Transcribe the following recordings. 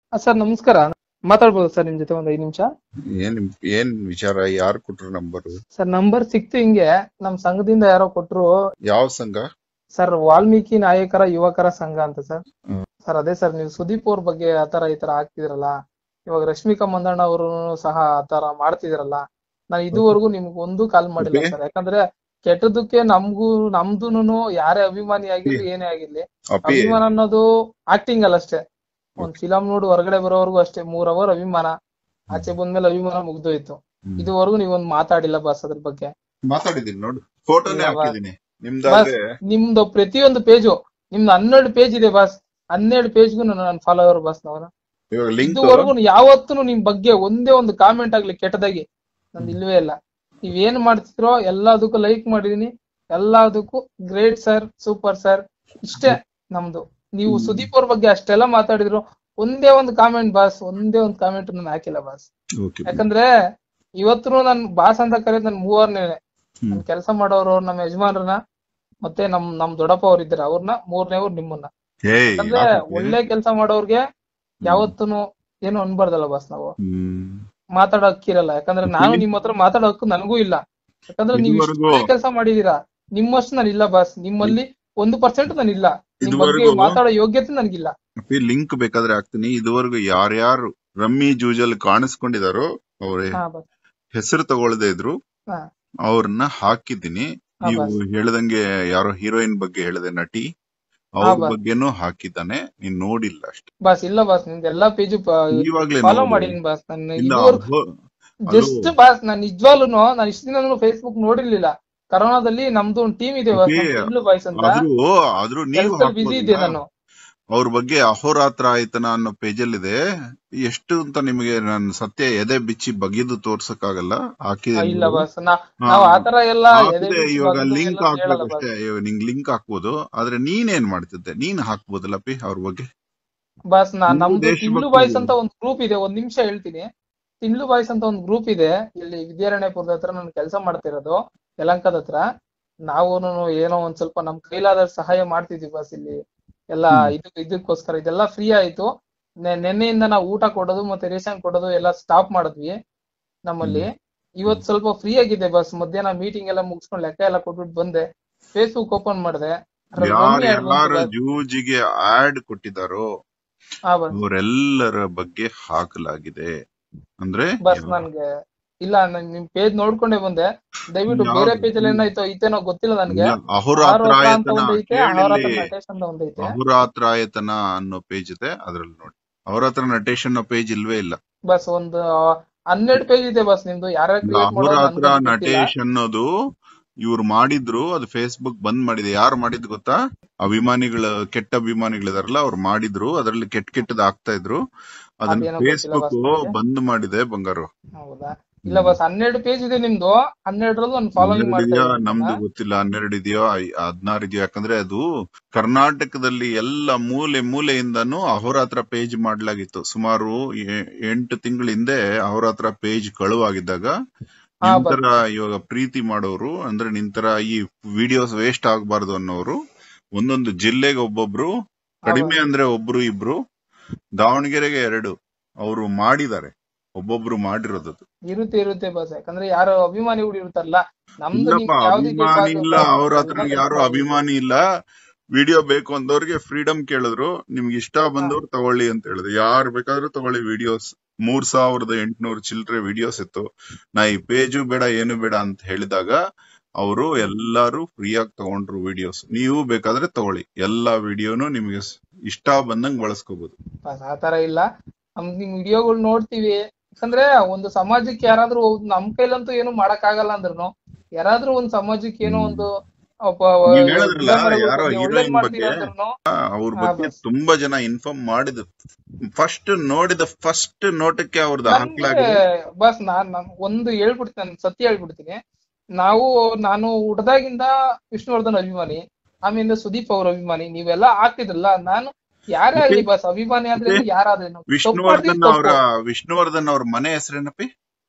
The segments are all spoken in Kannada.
ಸರ್ ನಮಸ್ಕಾರ ಮಾತಾಡ್ಬೋದು ಸರ್ ನಿಮ್ ಜೊತೆ ಒಂದ್ ಐದ್ ನಿಮಿಷ ಏನ್ ಏನ್ ವಿಚಾರ ಯಾರು ಕೊಟ್ರು ನಂಬರ್ ಸರ್ ನಂಬರ್ ಸಿಕ್ತು ಹಿಂಗೆ ನಮ್ ಸಂಘದಿಂದ ಯಾರೋ ಕೊಟ್ರು ಯಾವ ಸಂಘ ಸರ್ ವಾಲ್ಮೀಕಿ ನಾಯಕರ ಯುವಕರ ಸಂಘ ಅಂತ ಸರ್ ಹ್ಮ್. ಸರ್ ಅದೇ ಸರ್ ನೀವು ಸುದೀಪ್ ಅವ್ರ ಬಗ್ಗೆ ಆತರ ಈ ತರ ಆಗ್ತಿದ್ರಲ್ಲ ಇವಾಗ ರಶ್ಮಿಕಾ ಮಂದಣ್ಣ ಅವರು ಸಹ ಆತರ ಮಾಡ್ತಿದ್ರಲ್ಲ ನಾನು ಇದುವರೆಗೂ ನಿಮ್ಗೆ ಒಂದು ಕಾಲ್ ಮಾಡಿಲ್ಲ Okay. ಸರ್ ಯಾಕಂದ್ರೆ ಕೆಟ್ಟದಕ್ಕೆ ನಮ್ಗೂ ನಮ್ದುನು ಯಾರೇ ಅಭಿಮಾನಿ ಆಗಿರ್ಲಿ ಏನೇ ಆಗಿರ್ಲಿ ಅಪಿ ಅಭಿಮಾನ ಅನ್ನೋದು ಆಕ್ಟಿಂಗ್ ಅಲ್ಲ ಅಷ್ಟೇ ಒಂದ್ ಫಿಲಂ ನೋಡಿ ಹೊರಗಡೆ ಬರೋವರೆಗೂ ಅಷ್ಟೇ ಮೂರ್ ಅವರ್ ಅಭಿಮಾನ ಆಚೆ ಬಂದ್ಮೇಲೆ ಅಭಿಮಾನ ಮುಗ್ದೋಯ್ತು ಹ್ಮ್. ಇದುವರೆಗೂ ನೀವೊಂದ್ ಮಾತಾಡಿಲ್ಲ ಬಸ್ ಅದ್ರ ಬಗ್ಗೆ ಮಾತಾಡಿದೀನಿ ನೋಡು ಫೋಟೋನೇ ಇವಾಗ- ಹಾಕಿದೀನಿ ನಿಮ್ದಾದ್ರೆ ನಿಮ್ದು ಪ್ರತಿಯೊಂದು ಪೇಜು ನಿಮ್ದು ಹನ್ನೆರಡು ಪೇಜ್ ಇದೆ ಬಾಸ್ ಹನ್ನೆರಡು ಪೇಜ್ಗೂ ನನ್ನ ಫಾಲೋವರ್ ಬಾಸ್ ನಾವು ಇವಾಗ ಲಿಂಕ್ ಇದುವರೆಗೂ ಯಾವತ್ತೂ ನಿಮ್ ಬಗ್ಗೆ ಒಂದೇ ಒಂದು ಕಾಮೆಂಟ್ ಆಗ್ಲಿ ಕೆಟ್ಟದಾಗಿ ನಂದು ಇಲ್ವೇ ಇಲ್ಲ ನೀವ್ ಏನ್ ಮಾಡ್ತಿದ್ರೋ ಎಲ್ಲದಕ್ಕೂ ಲೈಕ್ ಮಾಡಿದೀನಿ ಎಲ್ಲದಕ್ಕೂ ಗ್ರೇಟ್ ಸರ್ ಸೂಪರ್ ಸರ್ ಇಷ್ಟೇ ನಮ್ದು ನೀವು ಸುದೀಪ್ ಅವ್ರ ಬಗ್ಗೆ ಅಷ್ಟೆಲ್ಲ ಮಾತಾಡಿದ್ರು ಒಂದೇ ಒಂದು ಕಾಮೆಂಟ್ ಬಾಸ್ ಒಂದೇ ಒಂದು ಕಾಮೆಂಟ್ ನಾನು ಹಾಕಿಲ್ಲ ಬಾಸ್ ಓಕೆ ಯಾಕಂದ್ರೆ ಇವತ್ತು ನನ್ ಬಾಸ್ ಅಂತ ಕರೆಯೋದು ನನ್ ಮೂವರ್ನೇ ನನ್ ಕೆಲಸ ಮಾಡೋರು ನಮ್ಮ ಯಜಮಾನ್ರನ್ನ ಮತ್ತೆ ನಮ್ ನಮ್ ದೊಡ್ಡಪ್ಪ ಅವ್ರು ಇದ್ದಾರೆ ಅವ್ರನ್ನ ಮೂರನೇವ್ರು ನಿಮ್ಮನ್ನ ಹೇ ಯಾಕಂದ್ರೆ ಒಳ್ಳೆ ಕೆಲಸ ಮಾಡೋರ್ಗೆ ಯಾವತ್ತೂನು ಏನು ಅನ್ಬಾರ್ದಲ್ಲ ಬಾಸ್ ನಾವು ಹ್ಮ್ ಮಾತಾಡೋ ಹಕ್ಕಿರಲ್ಲ ಯಾಕಂದ್ರೆ ನಾನು ನಿಮ್ ಹತ್ರ ಮಾತಾಡೋ ಹಕ್ಕು ನನಗೂ ಇಲ್ಲ ಯಾಕಂದ್ರೆ ನೀವು ಇದುವರೆಗೂ- ಕೆಲಸ ಮಾಡಿದೀರಾ ನಿಮ್ಮಷ್ಟು ನಾನು ಇಲ್ಲ ಬಾಸ್ ನಿಮ್ಮಲ್ಲಿ ಒಂದು ಪರ್ಸೆಂಟ್ ನಾನು ಇಲ್ಲ ನಿಮ್ ಬಗ್ಗೆ ಇದುವರೆಗೂ- ಮಾತಾಡೋ ಯೋಗ್ಯತೆ ನನಗಿಲ್ಲ ಅಪಿ ಲಿಂಕ್ ಬೇಕಾದ್ರೆ ಹಾಕ್ತೀನಿ ಇದುವರೆಗೂ ಯಾರ್ಯಾರು ರಮ್ಮಿ ಜೂಜಲ್ ಕಾಣಿಸ್ಕೊಂಡಿದಾರೋ ಅವ್ರ ಹಾ ಬಾಸ್ ಹೆಸರು ತಗೊಳ್ದೇ ಇದ್ರು ಹಾ. ಅವ್ರನ್ನ ಹಾಕಿದ್ದೀನಿ ಹಾ, ನೀವು ಬಾಸ್. ಹೇಳ್ದಂಗೆ ಯಾರೋ ಹೀರೋಯಿನ್ ಬಗ್ಗೆ ಹೇಳಿದೆ ನಟಿ ಹಾ, ಅವ್ರ ಬಾಸ್. ಬಗ್ಗೆನೂ ಹಾಕಿದ್ದಾನೆ ನೀನ್ ನೋಡಿಲ್ಲ ಅಷ್ಟೇ ಬಾಸ್ ಇಲ್ಲ ಬಾಸ್ ನಿಮ್ದು ಎಲ್ಲಾ ಪೇಜ್ ಇವಾಗ್ಲೇ ಫಾಲೋ ನೋಡು. ಮಾಡಿದೀನಿ ಬಾಸ್ ನನ್ನ ಇಲ್ಲ ಇದುವರೆಗೂ ಹೋ- ಜಸ್ಟ್ ಬಾಸ್ ನಾನು ನಿಜವಾಗ್ಲೂ ನಾನು ಇಷ್ಟ ದಿನ ಫೇಸ್ಬುಕ್ ನೋಡಿರ್ಲಿಲ್ಲ ಕರೋನಾದಲ್ಲಿ ನಮ್ದು ಒಂದು ಟೀಮ್ ಇದೆ ಬಾಸ್ Okay. ಇಬ್ಲು ಬಾಯ್ಸ್ ಅಂತ ಆದ್ರೂ ಆದ್ರೂ ನೀವು ಕೆಲ್ಸದಲ್ಲಿ ಬಿಸಿ ಇದೆ ನಾನು ಅವ್ರ ಬಗ್ಗೆ ಅಹೋರಾತ್ರ ಆಯ್ತನ ಅನ್ನೋ ಪೇಜಲ್ಲಿದೆ ಎಷ್ಟು ಅಂತ ನಿಮಗೆ ನಾನು ಸತ್ಯ ಎದೆ ಬಿಚ್ಚಿ ಬಗೆದು ತೋರ್ಸಕ್ಕಾಗಲ್ಲ ಹಾಕಿದೆ ಇಲ್ಲ ಬಾಸ್ ನಾ ಹಾ. ನಾವ್ ಆತರ ಎಲ್ಲ ಎದೆ ಹಾಕಿದೆ, ಬಿಸಿ ಇವಾಗ ಬಗ್ದು ಲಿಂಕ್ ಎಲ್ಲ ಹೇಳಲ್ಲ ಹಾಕ್ಬೇಕಷ್ಟೇ ಇವಾಗ ನಿಂಗ್ ಲಿಂಕ್ ಹಾಕ್ಬೋದು ಆದ್ರೆ ನೀನೇನ್ ಮಾಡ್ತಿದ್ದೆ ನೀನ್ ಹಾಕ್ಬೋದಲ್ಲ ಪಿ ಅವ್ರ ಬಗ್ಗೆ ಬಾಸ್ ನಾ ನೀವು ನಮ್ದು ದೇಶಭಕ್ತಿ ತಿಂಡ್ಲು ಬಾಯ್ಸ್ ಅಂತ ಒಂದು ಗ್ರೂಪ್ ಇದೆ ಒಂದ್ ನಿಮಿಷ ಹೇಳ್ತೀನಿ ತಿಂಡ್ಲು ಬಾಯ್ಸ್ ಅಂತ ಒಂದು ಗ್ರೂಪ್ ಇದೆ ಇಲ್ಲಿ ವಿದ್ಯಾರಣ್ಯಪುರದ ಹತ್ರ ನಾನು ಕೆಲಸ ಮಾಡ್ತಿರೋದು ಯಲಂಕದ ಹತ್ರ ನಾವು ಏನೋ ಒಂದ್ ಸ್ವಲ್ಪ ನಮ್ ಕೈಲಾದ ಸಹಾಯ ಮಾಡ್ತಿದ್ವಿ ಬಾಸ್ ಇಲ್ಲಿ ಎಲ್ಲ ಹ್ಮ್. ಇದು ಇದಕ್ಕೋಸ್ಕರ ಇದೆಲ್ಲ ಫ್ರೀ ಆಯ್ತು ನೆ- ನೆನ್ನೆಯಿಂದ ನಾವು ಊಟ ಕೊಡೋದು ಮತ್ತೆ ರೇಷನ್ ಕೊಡೋದು ಎಲ್ಲ ಸ್ಟಾಪ್ ಮಾಡಿದ್ವಿ ನಮ್ಮಲ್ಲಿ ಇವತ್ ಸ್ವಲ್ಪ ಫ್ರೀ ಆಗಿದೆ ಬಸ್ ಮಧ್ಯಾಹ್ನ ಮೀಟಿಂಗ್ ಎಲ್ಲ ಮುಗಿಸ್ಕೊಂಡು ಲೆಕ್ಕ ಎಲ್ಲ ಕೊಟ್ಬಿಟ್ಟು ಬಂದೆ ಫೇಸ್ಬುಕ್ ಓಪನ್ ಮಾಡಿದೆ ಯಾರು ಯಾರು ಜೂಜಿಗೆ ಆಡ್ ಕೊಟ್ಟಿದಾರೋ ಹಾ ಬಸ್ ಅವರೆಲ್ಲರ ಬಗ್ಗೆ ಹಾಕಲಾಗಿದೆ ಅಂದ್ರೆ ಬಸ್ ನನ್ಗೆ ಇಲ್ಲ ನಾನ್ ನಿಮ್ ಪೇಜ್ ನೋಡ್ಕೊಂಡೇ ಬಂದೆ ದಯವಿಟ್ಟು ಯಾವ್ದು? ಬೇರೆ ಪೇಜ್ ಅಲ್ಲಿ ಏನಾಯ್ತೋ ಐತೇನೋ ಗೊತ್ತಿಲ್ಲ ನನ್ಗೆ ಇಲ್ಲ, ಅಹೋರಾತ್ರಾಯತನ ಅಂತ ಒಂದೈತೆ ಅಹೋರಾತ್ರ ಕೇಳಿ ನಟೇಶ್ ಅಂತ ಒಂದೈತೆ ಅಹೋರಾತ್ರಾಯತನ ಅನ್ನೋ ಪೇಜ್ ಇದೆ ಅದ್ರಲ್ಲಿ ನೋಡಿ ಅಹೋರಾತ್ರ ನಟೇಶ್ ಅನ್ನೋ ಪೇಜ್ ಇಲ್ವೇ ಇಲ್ಲ ಬಸ್ ಒಂದು ಹನ್ನೆರಡು ಪೇಜ್ ಇದೆ ಬಸ್ ನಿಮ್ದು ಯಾರ್ಯಾರು ಕ್ರಿಯೇಟ್ ಅಹೋರಾತ್ರ ನಟೇಶ್ ಅನ್ನೋದು ಇವ್ರು ಮಾಡಿದ್ರು ಅದು ಫೇಸ್ಬುಕ್ ಬಂದ್ ಮಾಡಿದೆ ಯಾರು ಮಾಡಿದ್ ಗೊತ್ತಾ ಅಭಿಮಾನಿಗಳ ಕೆಟ್ಟ ಅಭಿಮಾನಿಗಳಿದಾರಲ್ಲ ಅವ್ರು ಮಾಡಿದ್ರು ಅದ್ರಲ್ಲಿ ಕೆಟ್ಟ ಕೆಟ್ಟದ್ ಆಗ್ತಾ ಇದ್ರು ಅದನ್ನ ಅದೇನೋ ಗೊತ್ತಿಲ್ಲ ಫೇಸ್ಬುಕ್ ಬಾಸ್ ನನಗೆ. ಬಂದ್ ಮಾಡಿದೆ ಬಂಗಾರು ಹೌದಾ ಇಲ್ಲ ಬಸ್ ಹನ್ನೆರಡು ಪೇಜ್ ಇದೆ ನಿಮ್ದು ಹನ್ನೆರಡರಲ್ಲೂ ಒಂದು ಫಾಲೋವಿಂಗ್ ಹನ್ನೆರಡು ಮಾಡ್ತಾ ಇದೆಯಾ ಇದ್ದೀನಿ ನಮ್ದು ನಾನು. ಗೊತ್ತಿಲ್ಲ ಹನ್ನೆರಡು ಇದೆಯೋ ಐ- ಹದ್ನಾರು ಇದೆಯೋ ಯಾಕಂದ್ರೆ ಅದು ಕರ್ನಾಟಕದಲ್ಲಿ ಎಲ್ಲ ಮೂಲೆ ಮೂಲೆಯಿಂದನೂ ಅಹೋರಾತ್ರ ಪೇಜ್ ಮಾಡ್ಲಾಗಿತ್ತು ಸುಮಾರು ಎ- ಎಂಟು ತಿಂಗಳ ಹಿಂದೆ ಅಹೋರಾತ್ರ ಪೇಜ್ ಕಳುವಾಗಿದ್ದಾಗ ಹಾ, ನಿಂತರ ಇವಾಗ ಪ್ರೀತಿ ಮಾಡೋರು ಅಂದ್ರೆ ನಿಂತರ ಈ ವಿಡಿಯೋಸ್ ವೇಸ್ಟ್ ಆಗಬಾರ್ದು ಅನ್ನೋರು ಒಂದೊಂದು ಜಿಲ್ಲೆಗೆ ಒಬ್ಬೊಬ್ರು ಕಡಿಮೆ ಅಂದ್ರೆ ಒಬ್ರು ಇಬ್ರು ದಾವಣಗೆರೆಗೆ ಎರಡು ಅವರು ಮಾಡಿದ್ದಾರೆ ಒಬ್ಬೊಬ್ರು ಮಾಡಿರೋದು ಅದು. ಇರುತ್ತೆ ಇರುತ್ತೆ ಬಸ್ ಯಾಕಂದ್ರೆ ಯಾರು ಅಭಿಮಾನಿಗಳು ಇರ್ತಾರಲ್ಲ ನಮ್ದು ಇಲ್ಲಪ್ಪ ನಿಮ್ಗೆ ಯಾವ್ದು ಅಭಿಮಾನಿ ಇಲ್ಲ ಬೇಕಾದ್ರೂ ಅವ್ರ ಹತ್ರ ಯಾರು ಅಭಿಮಾನಿ ಇಲ್ಲ ವಿಡಿಯೋ ಬೇಕು ಅಂದವ್ರಿಗೆ ಫ್ರೀಡಮ್ ಕೇಳಿದ್ರು ನಿಮ್ಗೆ ಇಷ್ಟ ಬಂದವ್ರು ತಗೊಳ್ಳಿ ಅಂತ ಹೇಳಿದ್ರು ಯಾರು ಬೇಕಾದ್ರೂ ತಗೊಳ್ಳಿ ವಿಡಿಯೋಸ್ ಮೂರ್ ಸಾವಿರದ ಎಂಟುನೂರು ಚಿಲ್ಲರೆ ವಿಡಿಯೋಸ್ ಇತ್ತು ನಾ ಈ ಪೇಜು ಬೇಡ ಏನು ಬೇಡ ಅಂತ ಹೇಳಿದಾಗ ಅವರು ಎಲ್ಲಾರು ಫ್ರೀಯಾಗಿ ತಗೊಂಡ್ರು ವಿಡಿಯೋಸ್ ನೀವು ಬೇಕಾದ್ರೆ ತಗೊಳ್ಳಿ ಎಲ್ಲಾ ವಿಡಿಯೋನು ನಿಮ್ಗೆ ಸ್- ಇಷ್ಟ ಬಂದಂಗ್ ಬಳಸ್ಕೋಬಹುದು ಬಸ್ ಆತರ ಇಲ್ಲ ನಮ್ ನಿಮ್ ವಿಡಿಯೋಗಳು ನೋಡ್ತೀವಿ ಯಾಕಂದ್ರೆ ಒಂದು ಸಮಾಜಕ್ಕೆ ಯಾರಾದ್ರೂ ಒಂದ್ ನಮ್ ಕೈಲಂತೂ ಏನು ಮಾಡಕ್ ಆಗಲ್ಲ ಅಂದ್ರುನು ಯಾರಾದ್ರೂ ಒಂದ್ ಸಮಾಜಕ್ಕೆ ಏನೋ ಒಂದು ಒಬ್ಬ ನೀವ್ ಹೇಳಿದ್ರಲ್ಲ, ಒಳ್ಳೆ ಯಾರೋ ಒಳ್ಳೆ heroine ಮಾಡ್ತೀವಿ ಬಗ್ಗೆ. ಅಂದ್ರುನು ಅವ್ರ ಹಾ, ಬಗ್ಗೆ ಬಸ್. ತುಂಬಾ ಜನ ಇನ್ಫಾರ್ಮ್ ಮಾಡಿದ್ರು ಫಸ್ಟ್ ನೋಡಿದ ಫಸ್ಟ್ ನೋಟಕ್ಕೆ ಅವ್ರದ್ದು ನನ್ಗೆ ಹಾಕ್ಲಾಗಿದೆ ಬಸ್ ನಾನ್ ನಾನ್ ಒಂದು ಹೇಳ್ಬಿಡ್ತೀನಿ ನಾನ್ ಸತ್ಯ ಹೇಳ್ಬಿಡ್ತೀನಿ ನಾವು ನಾನು ಹುಟ್ಟದಾಗಿಂದ ವಿಷ್ಣುವರ್ಧನ್ ಅಭಿಮಾನಿ ಆಮೇಲೆ ಸುದೀಪ್ ಅವ್ರ ಅಭಿಮಾನಿ ನೀವೆಲ್ಲ ಆಗ್ತಿದ್ರಲ್ಲ ನಾನು ಯಾರೇ ಆಗ್ಲಿ ಬಸ್ ಅಭಿಮಾನಿ ಅಂದ್ರೆ ಮತ್ತೆ ಯಾರಾದ್ರೇನು ತಪ್ಪು ವಿಷ್ಣುವರ್ಧನ್ ಮಾಡ್ತೀನಿ ಅವರ ತಪ್ಪು. ವಿಷ್ಣುವರ್ಧನ್ ಅವ್ರ ಮನೆ ಹೆಸರೇನಪ್ಪಿ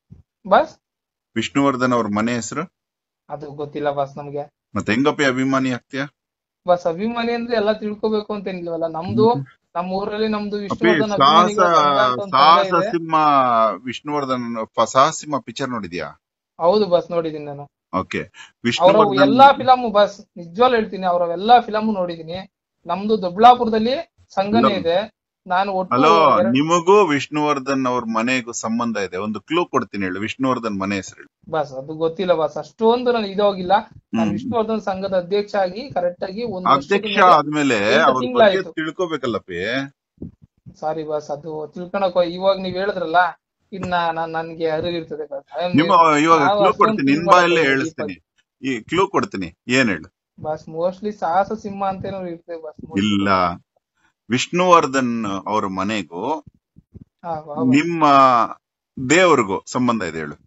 ಬಸ್ ವಿಷ್ಣುವರ್ಧನ್ ಅವ್ರ ಮನೆ ಹೆಸರು ಅದು ಗೊತ್ತಿಲ್ಲ ಬಸ್ ನಮ್ಗೆ ಮತ್ತೆ ಹೆಂಗಪ್ಪಿ ಅಭಿಮಾನಿ ಆಗ್ತೀಯ ಬಸ್ ಅಭಿಮಾನಿ ಅಂದ್ರೆ ಎಲ್ಲ ತಿಳ್ಕೊಬೇಕು ಅಂತ ಏನಿಲ್ವಲ್ಲ ನಮ್ದು ನಮ್ಮ ಊರಲ್ಲಿ ನಮ್ದು ಅಪ್ಪಿ ವಿಷ್ಣುವರ್ಧನ್ ಸಾಹಸ ಅಭಿಮಾನಿಗಳ ಸಂಘ ಅಂತ ಒಂದ್ ಸಂಘ ಸಾಹಸ ಇದೆ ಸಿಂಹ ವಿಷ್ಣುವರ್ಧನ್ ಪ- ಸಾಹಸ ಸಿಂಹ ಪಿಕ್ಚರ್ ನೋಡಿದ್ಯಾ ಹೌದು ಬಸ್ ನೋಡಿದೀನಿ ನಾನು ಓಕೆ ಅವರ ವಿಷ್ಣುವರ್ಧನ್ ಎಲ್ಲಾ ಫಿಲಮ್ ಬಸ್ ನಿಜವಾಗ್ಲೂ ಹೇಳ್ತೀನಿ ಅವರ ಎಲ್ಲಾ ಫಿಲಮ್ ನೋಡಿದೀನಿ ನಮ್ದು ದೊಡ್ಡಬಳ್ಳಾಪುರದಲ್ಲಿ ಸಂಘನೇ ಹಲೋ ಇದೆ ನಾನು ಒಟ್ಟು ಹಲೋ ಎರಡ್ ನಿಮಗೂ ವಿಷ್ಣುವರ್ಧನ್ ಅವ್ರ ಮನೆಗೂ ಸಂಬಂಧ ಇದೆ ಒಂದು ಕ್ಲೂ ಕೊಡ್ತೀನಿ ಹೇಳು ವಿಷ್ಣುವರ್ಧನ್ ಮನೆ ಹೆಸರು ಹೇಳು ಬಸ್ ಅದು ಗೊತ್ತಿಲ್ಲ ಬಸ್ ಅಷ್ಟೊಂದು ನನಗೆ ಇದಾಗಿಲ್ಲ ನಾನು ಹ್ಮ್ ವಿಷ್ಣುವರ್ಧನ್ ಸಂಘದ ಅಧ್ಯಕ್ಷ ಆಗಿ ಕರೆಕ್ಟ್ ಆಗಿ ಒಂದ್ ವರ್ಷದ ಅಧ್ಯಕ್ಷ ಮೇಲೆ ಆದ್ಮೇಲೆ ಎಂಟು ಅವ್ರ ಬಗ್ಗೆ ತಿಂಗಳಾಯ್ತು ತಿಳ್ಕೊಬೇಕಲ್ಲಪ್ಪಿ ಸಾರಿ ಬಸ್ ಅದು ತಿಳ್ಕೊಳಕ್ ಹೋಗ್- ಇವಾಗ ನೀವ್ ಹೇಳಿದ್ರಲ್ಲ ಇನ್ನ ನಾನ್ ನನ್ಗೆ ಅರಿವಿರ್ತದೆ ಬಸ್ ನಿಮ್ಮ ಇವಾಗ ನಾವು ಕ್ಲೂ ಅಷ್ಟೊಂದು ಕೊಡ್ತೀನಿ ಥಿಂಕ್ ನಿನ್ ಮಾಡಕ್ ಬಾಯಲ್ಲೇ ಹೋಗಿಲ್ಲ ಹೇಳಿಸ್ತೀನಿ ಈ ಕ್ಲೂ ಕೊಡ್ತೀನಿ ಏನ್ ಹೇಳು ಬಸ್ ಮೋಸ್ಟ್ಲಿ ಸಾಹಸ ಸಿಂಹ ಅಂತೇನೋ ಇರ್ತದೆ ಬಸ್ ಮೋಸ್ಟ್ಲಿ ಇಲ್ಲ ವಿಷ್ಣುವರ್ಧನ್ ಅವ್ರ ಮನೆಗೂ ಹಾ ವಾ ಬಸ್ ನಿಮ್ಮ ದೇವ್ರಿಗೂ ಸಂಬಂಧ ಇದೆ ಹೇಳು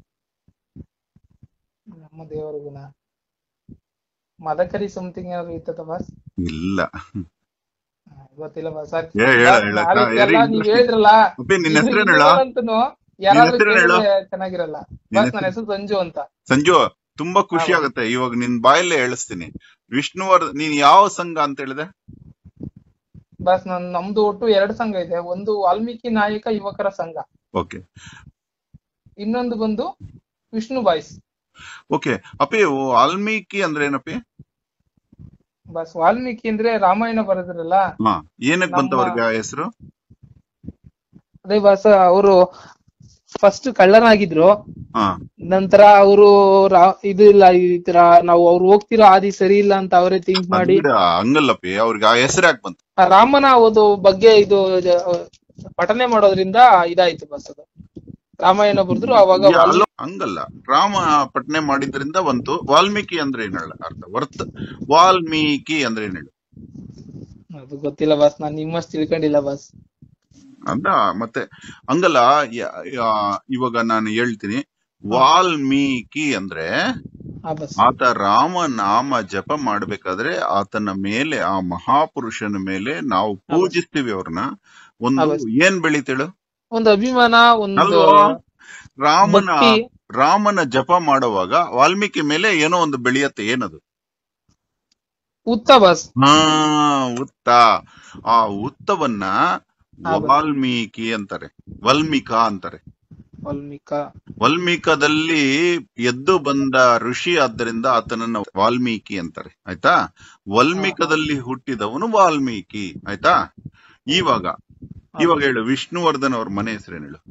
ನಮ್ಮ ದೇವರಿಗುನ ಮದಕರಿ ಸಮಥಿಂಗ್ ಏನಾದ್ರು ಇರ್ತದ ಬಸ್ ಇಲ್ಲ ಗೊತ್ತಿಲ್ಲ ಬಸ್ ಸರ್ ಏ ಹೇಳ ಬಸ್ ಹೇಳ ನಾವಿದ್ದೆಲ್ಲ ನೀವ್ ಹೇಳಿದ್ರಲ್ಲ ಅಪ್ಪಿ ನಿನ್ ಇದು ಹೆಸರೇನು ಹೇಳ ಇದುಗಳಂತೂ ಯಾರಾದ್ರೂ ಹೆಸ್ರೇನ್ ಹೇಳು? ಕೇಳಿದ್ರೆ ಚೆನ್ನಾಗಿರಲ್ಲ ನಿನ್ ಬಸ್ ನನ್ನ ಹೆಸರು ಹೆಸರು ಸಂಜು ಅಂತ ಸಂಜು ತುಂಬಾ ಹಾ ಖುಷಿ ಬಸ್ ಆಗುತ್ತೆ ಇವಾಗ ನಿನ್ ಬಾಯಲ್ಲೇ ಹೇಳಿಸ್ತೀನಿ ವಿಷ್ಣುವರ್ಧನ್ ನೀನ್ ಯಾವ ಸಂಘ ಅಂತ ಹೇಳಿದೆ ಬಸ್ ನನ್ ನಮ್ದು ಒಟ್ಟು ಎರಡು ಸಂಘ ಇದೆ ಒಂದು ವಾಲ್ಮೀಕಿ ನಾಯಕ ಯುವಕರ ಸಂಘ ಓಕೆ ಇನ್ನೊಂದು ಬಂದು ವಿಷ್ಣು ಬಾಯ್ಸ್ ಓಕೆ ಅಪ್ಪಿ ವಾಲ್ಮೀಕಿ ಅಂದ್ರೆ ಏನಪ್ಪಿ ಬಸ್ ವಾಲ್ಮೀಕಿ ಅಂದ್ರೆ ರಾಮಾಯಣ ಬರೆದ್ರಲ್ಲ ಹಾ ಏನಕ್ ಬಂತ ನಮ್ಮ ಅವ್ರಿಗೆ ಆ ಹೆಸರು ಅದೇ ಬಸ್ ಅವರು ಫಸ್ಟ್ ಕಳ್ಳನಾಗಿದ್ರು ಹಾ ನಂತರ ಅವರು ಇದು ಇಲ್ಲ ಈ ತರ ನಾವು ಅವ್ರು ಹೋಗ್ತಿರೋ ಹಾದಿ ಸರಿ ಇಲ್ಲ ಅಂತ ಅವರೇ ಥಿಂಕ್ ಅದ್ ಮಾಡಿ ಬಿಡ ಹಂಗಲ್ಲಪ್ಪಿ ಅವ್ರಿಗೆ ಆ ಹೆಸರು ಯಾಕೆ ಬಂತು ಆ ರಾಮನ ಒಂದು ಬಗ್ಗೆ ಇದು ಇದು, ಪಠನೆ ಮಾಡೋದ್ರಿಂದ ಇದಾಯ್ತು ಬಸ್ ಅದು ರಾಮಾಯಣ ಬರೆದ್ರು ಅವಾಗ ಯಾ- ವಾಲ್ಮೀಕಿ ಅಲ್ಲ ಹಂಗಲ್ಲ ರಾಮ ಪಟ್ನೆ ಮಾಡಿದ್ರಿಂದ ಬಂತು ವಾಲ್ಮೀಕಿ ಅಂದ್ರೆ ಏನ್ ಹೇಳ ಅರ್ಥ ವರ್ತ್ ವಾಲ್ಮೀಕಿ ಅಂದ್ರೆ ಏನ್ ಹೇಳು ಅದು ಗೊತ್ತಿಲ್ಲ ಬಸ್ ನಾನ್ ನಿಮ್ಮಷ್ಟು ತಿಳ್ಕೊಂಡಿಲ್ಲ ಬಸ್ ಅದ ಮತ್ತೆ ಹಂಗಲ್ಲ ಯ- ಯಾ- ಇವಾಗ ನಾನು ಹೇಳ್ತೀನಿ ವಾಲ್ಮೀಕಿ ಅಂದ್ರೆ ಹಾ ಬಸ್ ಆತ ರಾಮ ನಾಮ ಜಪ ಮಾಡ್ಬೇಕಾದ್ರೆ ಆತನ ಮೇಲೆ ಆ ಮಹಾಪುರುಷನ ಮೇಲೆ ನಾವು ಹಾ ಬಸ್ ಪೂಜಿಸ್ತೀವಿ ಅವ್ರನ್ನ ಹಾ ಒಂದು ಬಸ್ ಏನ್ ಬೆಳಿತೇಳು ಒಂದು ಅಭಿಮಾನ ಒಂದು ಅಲ್ವೋ ರಾಮನ ಭಕ್ತಿ ರಾಮನ ಜಪ ಮಾಡುವಾಗ ವಾಲ್ಮೀಕಿ ಮೇಲೆ ಏನೋ ಒಂದು ಬೆಳೆಯತ್ತೆ ಏನದು ಉತ್ತ ಬಸ್ ಹಾ ಉತ್ತ ಆ ಉತ್ತವನ್ನ ಹಾ ಬಸ್ ವಾಲ್ಮೀಕಿ ಅಂತಾರೆ ವಲ್ಮೀಕ ಅಂತಾರೆ ವಾಲ್ಮೀಕ ವಲ್ಮೀಕದಲ್ಲಿ ಎದ್ದು ಬಂದ ಋಷಿ ಆದ್ದರಿಂದ ಆತನನ್ನ ವಾಲ್ಮೀಕಿ ಅಂತಾರೆ ಆಯ್ತಾ ಹಾ ಹಾ ವಲ್ಮೀಕದಲ್ಲಿ ಹುಟ್ಟಿದವನು ವಾಲ್ಮೀಕಿ ಆಯ್ತಾ ಇವಾಗ ಹಾ ಇವಾಗ ಬಸ್ ಹೇಳು ವಿಷ್ಣುವರ್ಧನ್ ಅವ್ರ ಮನೆ ಹೆಸರೇನು ಹೇಳು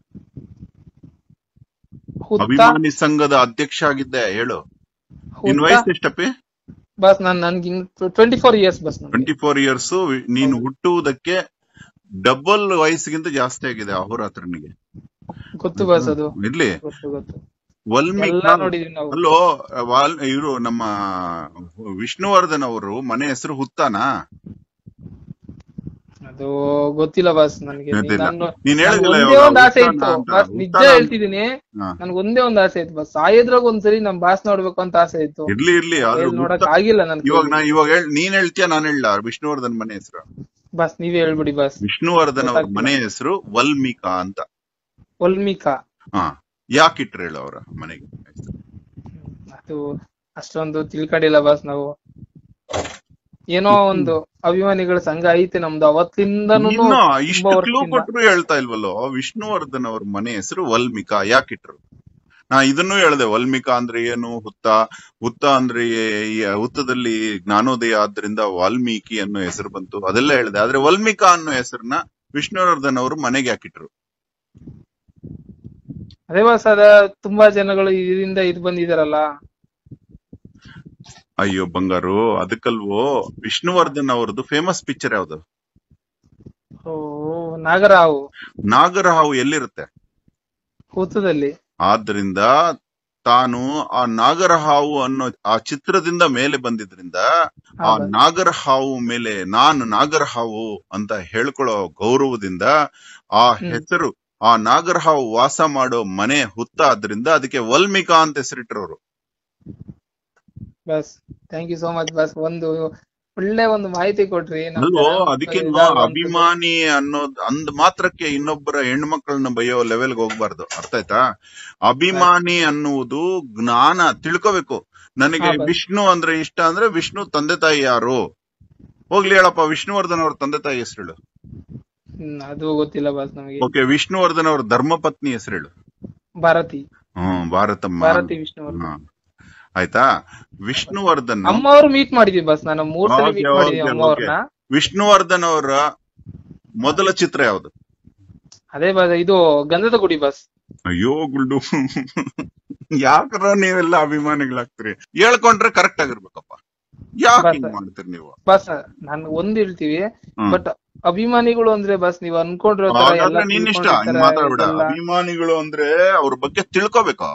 ಹುತ್ತ ಅಭಿಮಾನಿ ಸಂಘದ ಅಧ್ಯಕ್ಷ ಆಗಿದ್ದೆ ಹೇಳು ನಿನ್ ಹುತ್ತ ವಯಸ್ಸು ಎಷ್ಟಪ್ಪಿ ಬಸ್ ನಾನ್ ನನ್ಗೆ ಟ್ವೆಂಟಿ ಫೋರ್ ಇಯರ್ಸ್ ಬಸ್ ನನ್ಗೆ ಟ್ವೆಂಟಿ ಫೋರ್ ಇಯರ್ಸ್ ನೀನು ಹೌದು ಹುಟ್ಟುವುದಕ್ಕೆ ಡಬಲ್ ವಯಸ್ಸಿಗಿಂತ ಜಾಸ್ತಿ ಆಗಿದೆ ಅಹೋರಾತ್ರನಿಗೆ ಗೊತ್ತು ಬಸ್ ಅದು ಇರ್ಲಿ ಗೊತ್ತು ಗೊತ್ತು ವಲ್ಮೀಕ ಎಲ್ಲಾ ನೋಡಿದೀವಿ ನಾವು ಅಲ್ಲೋ ವಾಲ್ ಇವರು ನಮ್ಮ ವಿಷ್ಣುವರ್ಧನ್ ಅವರು ಮನೆ ಹೆಸರು ಹುತ್ತಾನಾ ಅದು ಗೊತ್ತಿಲ್ಲ ಬಸ್ ನನಗೆ ಗೊತ್ತಿಲ್ಲ ನಾನು ನೀನ್ ನನ್ಗೆ ಹೇಳಿದಿಲ್ಲ ಒಂದೇ ಇವಾಗ ಒಂದ್ ಆಸೆ ಹುತ್ತಾನ ಇತ್ತು ಅಂತ ಬಸ್ ನಿಜ ಹುತ್ತಾನ ಅಂತ ಹೇಳ್ತಿದೀನಿ ಹಾ. ನನ್ಗೆ ಒಂದೇ ಒಂದ್ ಆಸೆ ಇತ್ತು ಬಸ್ ಸಾಯದ್ರಾಗ ಒಂದ್ಸರಿ ನಮ್ ಬಾಸ್ ನೋಡ್ಬೇಕು ಅಂತ ಆಸೆ ಇತ್ತು ಇರ್ಲಿ ಇರ್ಲಿ ಆದ್ರೆ ಕೈಯಲ್ಲಿ ನೋಡಕ್ ಹುತ್ತ ಆಗಿಲ್ಲ ನನ್ ಇವಾಗ ಕೈಲಿ ನಾ ಇವಾಗ ಹೇಳ್ ನೀನ್ ಹೇಳ್ತೀಯ ನಾನು ಹೇಳ ವಿಷ್ಣುವರ್ಧನ್ ಮನೆ ಹೆಸರು ಬಸ್ ನೀವೇ ಹೇಳ್ಬಿಡಿ ಬಸ್ ವಿಷ್ಣುವರ್ಧನ್ ಅವ್ರ ಗೊತ್ತಾಗ್ತಿಲ್ಲ ಮನೆ ಹೆಸರು ವಲ್ಮೀಕಾ ಅಂತ ವಲ್ಮೀಕಾ ಹಾ ಯಾಕಿಟ್ರು ಹೇಳು ಅವ್ರ ಮನೆಗೆ ಹೆಸ್ರು? ಹ್ಮ್. ಅದು ಅಷ್ಟೊಂದು ತಿಳ್ಕೊಂಡಿಲ್ಲ ಬಸ್ ನಾವು ಏನೋ ಒಂದು ಅಭಿಮಾನಿಗಳ ಸಂಘ ಐತೆ ನಮ್ದು ಅವತ್ತಿಂದನೂ ಇನ್ನು ತುಂಬಾ ಇಷ್ಟು ಕ್ಲೂ ವರ್ಷದಿಂದ ಕೊಟ್ರು ಹೇಳ್ತಾ ಇಲ್ವಲ್ಲೋ ವಿಷ್ಣುವರ್ಧನ್ ಅವ್ರ ಮನೆ ಹೆಸರು ವಲ್ಮಿಕಾ ಯಾಕಿಟ್ರು ನಾ ಇದನ್ನು ಹೇಳ್ದೆ ವಲ್ಮಿಕಾ ಅಂದ್ರೆ ಏನು ಹುತ್ತ ಹುತ್ತ ಅಂದ್ರೆ ಈ ಹುತ್ತದಲ್ಲಿ ಜ್ಞಾನೋದಯ ಆದ್ರಿಂದ ವಾಲ್ಮೀಕಿ ಅನ್ನೋ ಹೆಸರು ಬಂತು ಅದೆಲ್ಲ ಹೇಳ್ದೆ ಆದ್ರೆ ವಲ್ಮಿಕಾ ಅನ್ನೋ ಹೆಸರನ್ನ ವಿಷ್ಣುವರ್ಧನ್ ಅವರು ಮನೆಗೆ ಹಾಕಿಟ್ರು ಅದೇ ಬಸ್ ಅದ ತುಂಬಾ ಜನಗಳು ಇದರಿಂದ ಇದು ಬಂದಿದಾರಲ್ಲ ಅಯ್ಯೋ ಬಂಗಾರು ಅದಕ್ಕಲ್ವೋ ವಿಷ್ಣುವರ್ಧನ್ ಅವ್ರದ್ದು ಫೇಮಸ್ ಪಿಕ್ಚರ್ ಯಾವ್ದು ಓ ನಾಗರಾವು ನಾಗರಹಾವು ಎಲ್ಲಿರುತ್ತೆ ಹುತ್ತದಲ್ಲಿ ಆದ್ರಿಂದ ತಾನು ಆ ನಾಗರಹಾವು ಅನ್ನೋ ಆ ಚಿತ್ರದಿಂದ ಮೇಲೆ ಬಂದಿದ್ರಿಂದ ಹಾ ಆ ಬಸ್ ನಾಗರಹಾವು ಮೇಲೆ ನಾನು ನಾಗರಹಾವು ಅಂತ ಹೇಳ್ಕೊಳ್ಳೋ ಗೌರವದಿಂದ ಆ ಹ್ಮ್ ಹೆಸರು ಆ ನಾಗರಹಾವು ವಾಸ ಮಾಡೋ ಮನೆ ಹುತ್ತ ಆದ್ರಿಂದ ಅದಕ್ಕೆ ವಲ್ಮಿಕಾ ಅಂತ ಹೆಸರಿಟ್ರವ್ರು boss thank you so much boss ಒಂದು ಒಳ್ಳೆ ಒಂದು ಮಾಹಿತಿ ಕೊಟ್ರಿ ನಮ್ ಅಲ್ವೋ ಜನ ಅದಕ್ಕೆ ಇದಾಗುವಂತದ್ದು ಅಭಿಮಾನಿ ಅನ್ನೋದ್ ಅಂದ್ ಮಾತ್ರಕ್ಕೆ ಇನ್ನೊಬ್ಬರ ಹೆಣ್ಮಕ್ಳನ್ನ ಬೈಯೋ ಲೆವೆಲ್ಗೆ ಹೋಗ್ಬಾರ್ದು ಅರ್ಥ ಆಯ್ತಾ ಬಸ್ ಅಭಿಮಾನಿ ಅನ್ನುವುದು ಜ್ಞಾನ ತಿಳ್ಕೋಬೇಕು ನನಗೆ ಹಾ ಬಸ್ ವಿಷ್ಣು ಅಂದ್ರೆ ಇಷ್ಟ ಅಂದ್ರೆ ವಿಷ್ಣು ತಂದೆ ತಾಯಿ ಯಾರು ಹೋಗ್ಲಿ ಹೇಳಪ್ಪ ವಿಷ್ಣುವರ್ಧನ್ ಅವ್ರ ತಂದೆ ತಾಯಿ ಹೆಸರು ಹೇಳು ಹ್ಮ್, ಅದು ಗೊತ್ತಿಲ್ಲ ಬಾಸ್ ನಮಗೆ ಓಕೆ ವಿಷ್ಣುವರ್ಧನ್ ಅವ್ರ ಧರ್ಮಪತ್ನಿ ಹೆಸರು ಹೇಳು ಭಾರತಿ ಹ್ಮ್ ಭಾರತಮ್ಮ ಭಾರತಿ ವಿಷ್ಣುವರ್ಧನ್ ಹ್ಮ್. ಆಯ್ತಾ ವಿಷ್ಣುವರ್ಧನ್ ಅಮ್ಮ ಅವ್ರು ಮೀಟ್ ಮಾಡಿದೀವಿ ಬಸ್ ನಾನು ಮೂರ್ ಸಲ Okay, ಮೀಟ್ ಮಾಡಿದೀನಿ okay, ಅಮ್ಮ ಅವ್ರನ್ನ ವಿಷ್ಣುವರ್ಧನ್ ಅವರ ಮೊದಲ ಚಿತ್ರ ಯಾವುದು ಅದೇ ಬಸ್ ಇದು ಗಂಧದ ಗುಡಿ ಬಸ್ ಅಯ್ಯೋ ಗುಲ್ಡು ಯಾಕ್ರ ನೀವೆಲ್ಲ ಅಭಿಮಾನಿಗಳಾಗ್ತೀರಿ ಹೇಳ್ಕೊಂಡ್ರೆ ಕರೆಕ್ಟ್ ಆಗಿರ್ಬೇಕಪ್ಪ ಯಾಕೆ ಹಿಂಗ್ ಬಸ್. ಮಾಡ್ತೀರಿ ನೀವು ಬಸ್ ನಾನ್ ಒಂದ್ ಹೇಳ್ತೀವಿ ಹ್ಮ್. ಬಟ್ ಅಭಿಮಾನಿಗಳು ಅಂದ್ರೆ ಬಸ್ ನೀವ್ ಅನ್ಕೊಂಡಿರೋ ತರ ಎಲ್ಲ ಹಾಗಾದ್ರೆ ನಿನ್ ಇಷ್ಟ ಹಿಂಗ್ ತಿಳ್ಕೊಂಡಿರ್ತಾರೆ, ಮಾತಾಡ್ಬೇಡ ಇದೆಲ್ಲ. ಅಭಿಮಾನಿಗಳು ಅಂದ್ರೆ ಅವ್ರ ಬಗ್ಗೆ ತಿಳ್ಕೊಬೇಕಾ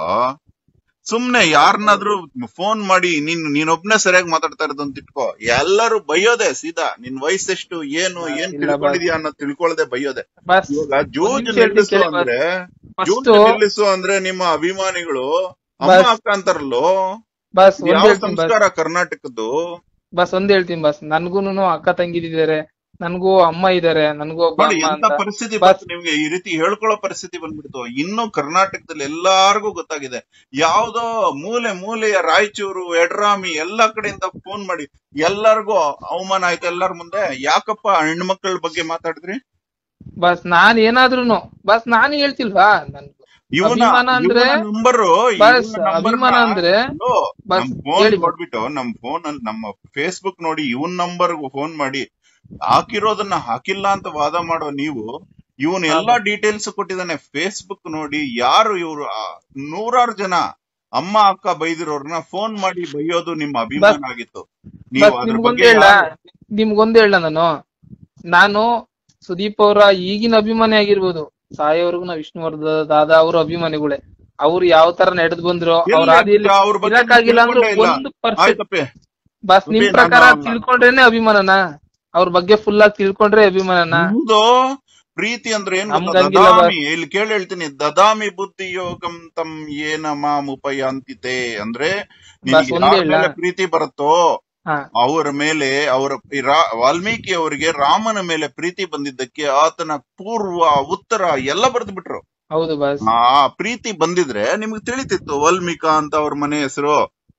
ಸುಮ್ನೆ ಯಾರನ್ನಾದ್ರೂ ಫೋನ್ ಮಾಡಿ ನೀನ್ ನೀನೊಬ್ನೇ ಸರಿಯಾಗಿ ಮಾತಾಡ್ತಾ ಇರೋದು ಅಂತ ಇಟ್ಕೋ ಎಲ್ಲರೂ ಬೈಯೋದೆ ಸೀದಾ ನಿನ್ ವಯಸ್ಸೆಷ್ಟು ಏನು ಏನ್ ಇಲ್ಲ ಬಾ. ತಿಳ್ಕೊಂಡಿದ್ಯಾ ಅನ್ನೋದ್ ತಿಳ್ಕೊಳ್ದೆ ಬೈಯೋದೆ ಬಸ್ ಇವಾಗ ಜೂಜ್ ಒಂದ್ ನಿಮಿಷ ನಿಲ್ಲಿಸು ಕೇಳಿ ಬಾ. ಅಂದ್ರೆ ಜೂಜ್ ಫಸ್ಟ್ ನಿಲ್ಲಿಸು ಅಂದ್ರೆ ನಿಮ್ಮ ಅಭಿಮಾನಿಗಳು ಅಮ್ಮ ಬಸ್. ಅಕ್ಕ ಅಂತಾರಲ್ಲೋ ಬಸ್ ಒಂದ್ ಯಾವ ಹೇಳ್ತೀನಿ ಬಸ್ ಸಂಸ್ಕಾರ ಕರ್ನಾಟಕದ್ದು ಬಸ್ ಒಂದ್ ಹೇಳ್ತೀನಿ ಬಸ್ ನನ್ಗೂನು ಅಕ್ಕ ತಂಗಿದಿದ್ದಾರೆ ನನ್ಗೂ ಅಮ್ಮ ಇದಾರೆ ನನ್ಗೂ ಒಬ್ಬ ನೋಡಿ ಅಮ್ಮ ಎಂತ ಅಂತ ಪರಿಸ್ಥಿತಿ ಬಸ್. ಬಂತು ನಿಮ್ಗೆ ಈ ರೀತಿ ಹೇಳ್ಕೊಳ್ಳೋ ಪರಿಸ್ಥಿತಿ ಬಂದ್ಬಿಡ್ತು ಇನ್ನು ಕರ್ನಾಟಕದಲ್ಲಿ ಎಲ್ಲಾರ್ಗೂ ಗೊತ್ತಾಗಿದೆ ಯಾವ್ದೋ ಮೂಲೆ ಮೂಲೆಯ ರಾಯಚೂರು ಎಡ್ರಾಮಿ ಎಲ್ಲಾ ಕಡೆಯಿಂದ ಫೋನ್ ಮಾಡಿ ಎಲ್ಲರಿಗೂ ಅವಮಾನ ಆಯ್ತು ಎಲ್ಲಾರ ಮುಂದೆ ಯಾಕಪ್ಪ ಹೆಣ್ಮಕ್ಳ ಬಗ್ಗೆ ಮಾತಾಡಿದ್ರಿ ಬಸ್ ನಾನ್ ಏನಾದ್ರೂನು ಬಸ್ ನಾನು ಹೇಳ್ತಿಲ್ವಾ ನನ್ ಇವನ ಅಭಿಮಾನ ಅಂದ್ರೆ ನಂಬರ್ ಬಸ್ ಅಭಿಮಾನ ಅಂದ್ರೆ ಬಸ್ ನಮ್ ಫೋನ್ ಹೇಳಿ ಬಸ್. ನೋಡ್ಬಿಟ್ಟು ನಮ್ ಫೋನ್ ಅಲ್ಲಿ ನಮ್ಮ ಫೇಸ್ಬುಕ್ ನೋಡಿ ಇವನ್ ನಂಬರ್ ಫೋನ್ ಮಾಡಿ ಹಾಕಿರೋದನ್ನ ಹಾಕಿಲ್ಲ ಅಂತ ವಾದ ಮಾಡೋ ನೀವು ಇವನ್ ಎಲ್ಲಾ ಡೀಟೇಲ್ಸ್ ಕೊಟ್ಟಿದ್ದಾನೆ ಫೇಸ್ಬುಕ್ ನೋಡಿ ಯಾರು ಇವ್ರು ಆ, ನೂರಾರು ಜನ ಅಮ್ಮ ಅಕ್ಕ ಬೈದಿರೋರ್ನ ಫೋನ್ ಮಾಡಿ ಬೈಯೋದು ನಿಮ್ಮ ಅಭಿಮಾನ ಆಗಿತ್ತು ನೀವು ಬಸ್ ಅದ್ರ ನಿಮ್ಗೊಂದ್ ಬಗ್ಗೆ ಹೇಳ ಯಾರು- ನಿಮ್ಗೊಂದ್ ಹೇಳ ನಾನು ನಾನು ಸುದೀಪ್ ಅವರ ಈಗಿನ ಅಭಿಮಾನಿ ಆಗಿರ್ಬೋದು ಸಾಯೋವರೆಗೂ ನಾ ವಿಷ್ಣುವರ್ಧ ದಾದಾ ಅವ್ರ ಅಭಿಮಾನಿಗಳೇ ಅವ್ರು ಯಾವ ತರ ನಡೆದ್ ಬಂದ್ರು ಅವ್ರ ಎಲ್ಲಿ ಹಾದಿಯಲ್ಲಿ ಅವ್ರ ಬಗ್ಗೆ ಇರಕ್ಕಾಗಿಲ್ಲ ಅಂದ್ರೆ ತಿಳ್ಕೊಂಡೇ ಇಲ್ಲ. ಒಂದು ಪರ್ಸೆಂಟ್ ಆಯ್ತಪ್ಪೆ ಬಸ್ ನಿಮ್ ಅಪ್ಪಿ, ಪ್ರಕಾರ ನಾನು- ತಿಳ್ಕೊಂಡ್ರೇನೆ ಅಭಿಮಾನನ ಅವ್ರ ಬಗ್ಗೆ ಫುಲ್ ಆಗಿ ತಿಳ್ಕೊಂಡ್ರೆ ಅಭಿಮಾನನ ಹೌದು ಪ್ರೀತಿ ಅಂದ್ರೆ ಏನ್ ಗೊತ್ತಾ? ನಮ್ಗಂಗಿಲ್ಲ ದದಾಮಿ ಇಲ್ಲಿ ಕೇಳಿ ಹೇಳ್ತೀನಿ ದದಾಮಿ ಬುದ್ಧಿ ಯೋಗಂ ತಂ ಏನ ಮಾಮುಪಯಾಂತಿತೆ ಅಂದ್ರೆ ನಿನಗೆ ಒಂದೇ ಯಾರ ಇಲ್ಲ. ಮೇಲೆ ಪ್ರೀತಿ ಬರುತ್ತೋ ಹಾ ಅವರ ಮೇಲೆ ಅವರ ಈ ರಾ- ವಾಲ್ಮೀಕಿ ಅವರಿಗೆ ರಾಮನ ಮೇಲೆ ಪ್ರೀತಿ ಬಂದಿದ್ದಕ್ಕೆ ಆತನ ಪೂರ್ವ ಉತ್ತರ ಎಲ್ಲ ಬರೆದು ಬಿಟ್ರು ಹೌದು ಬಸ್ ಆ ಪ್ರೀತಿ ಬಂದಿದ್ರೆ ನಿಮ್ಗೆ ತಿಳಿತಿತ್ತು ವಾಲ್ಮೀಕಾ ಅಂತ ಅವ್ರ ಮನೆ ಹೆಸರು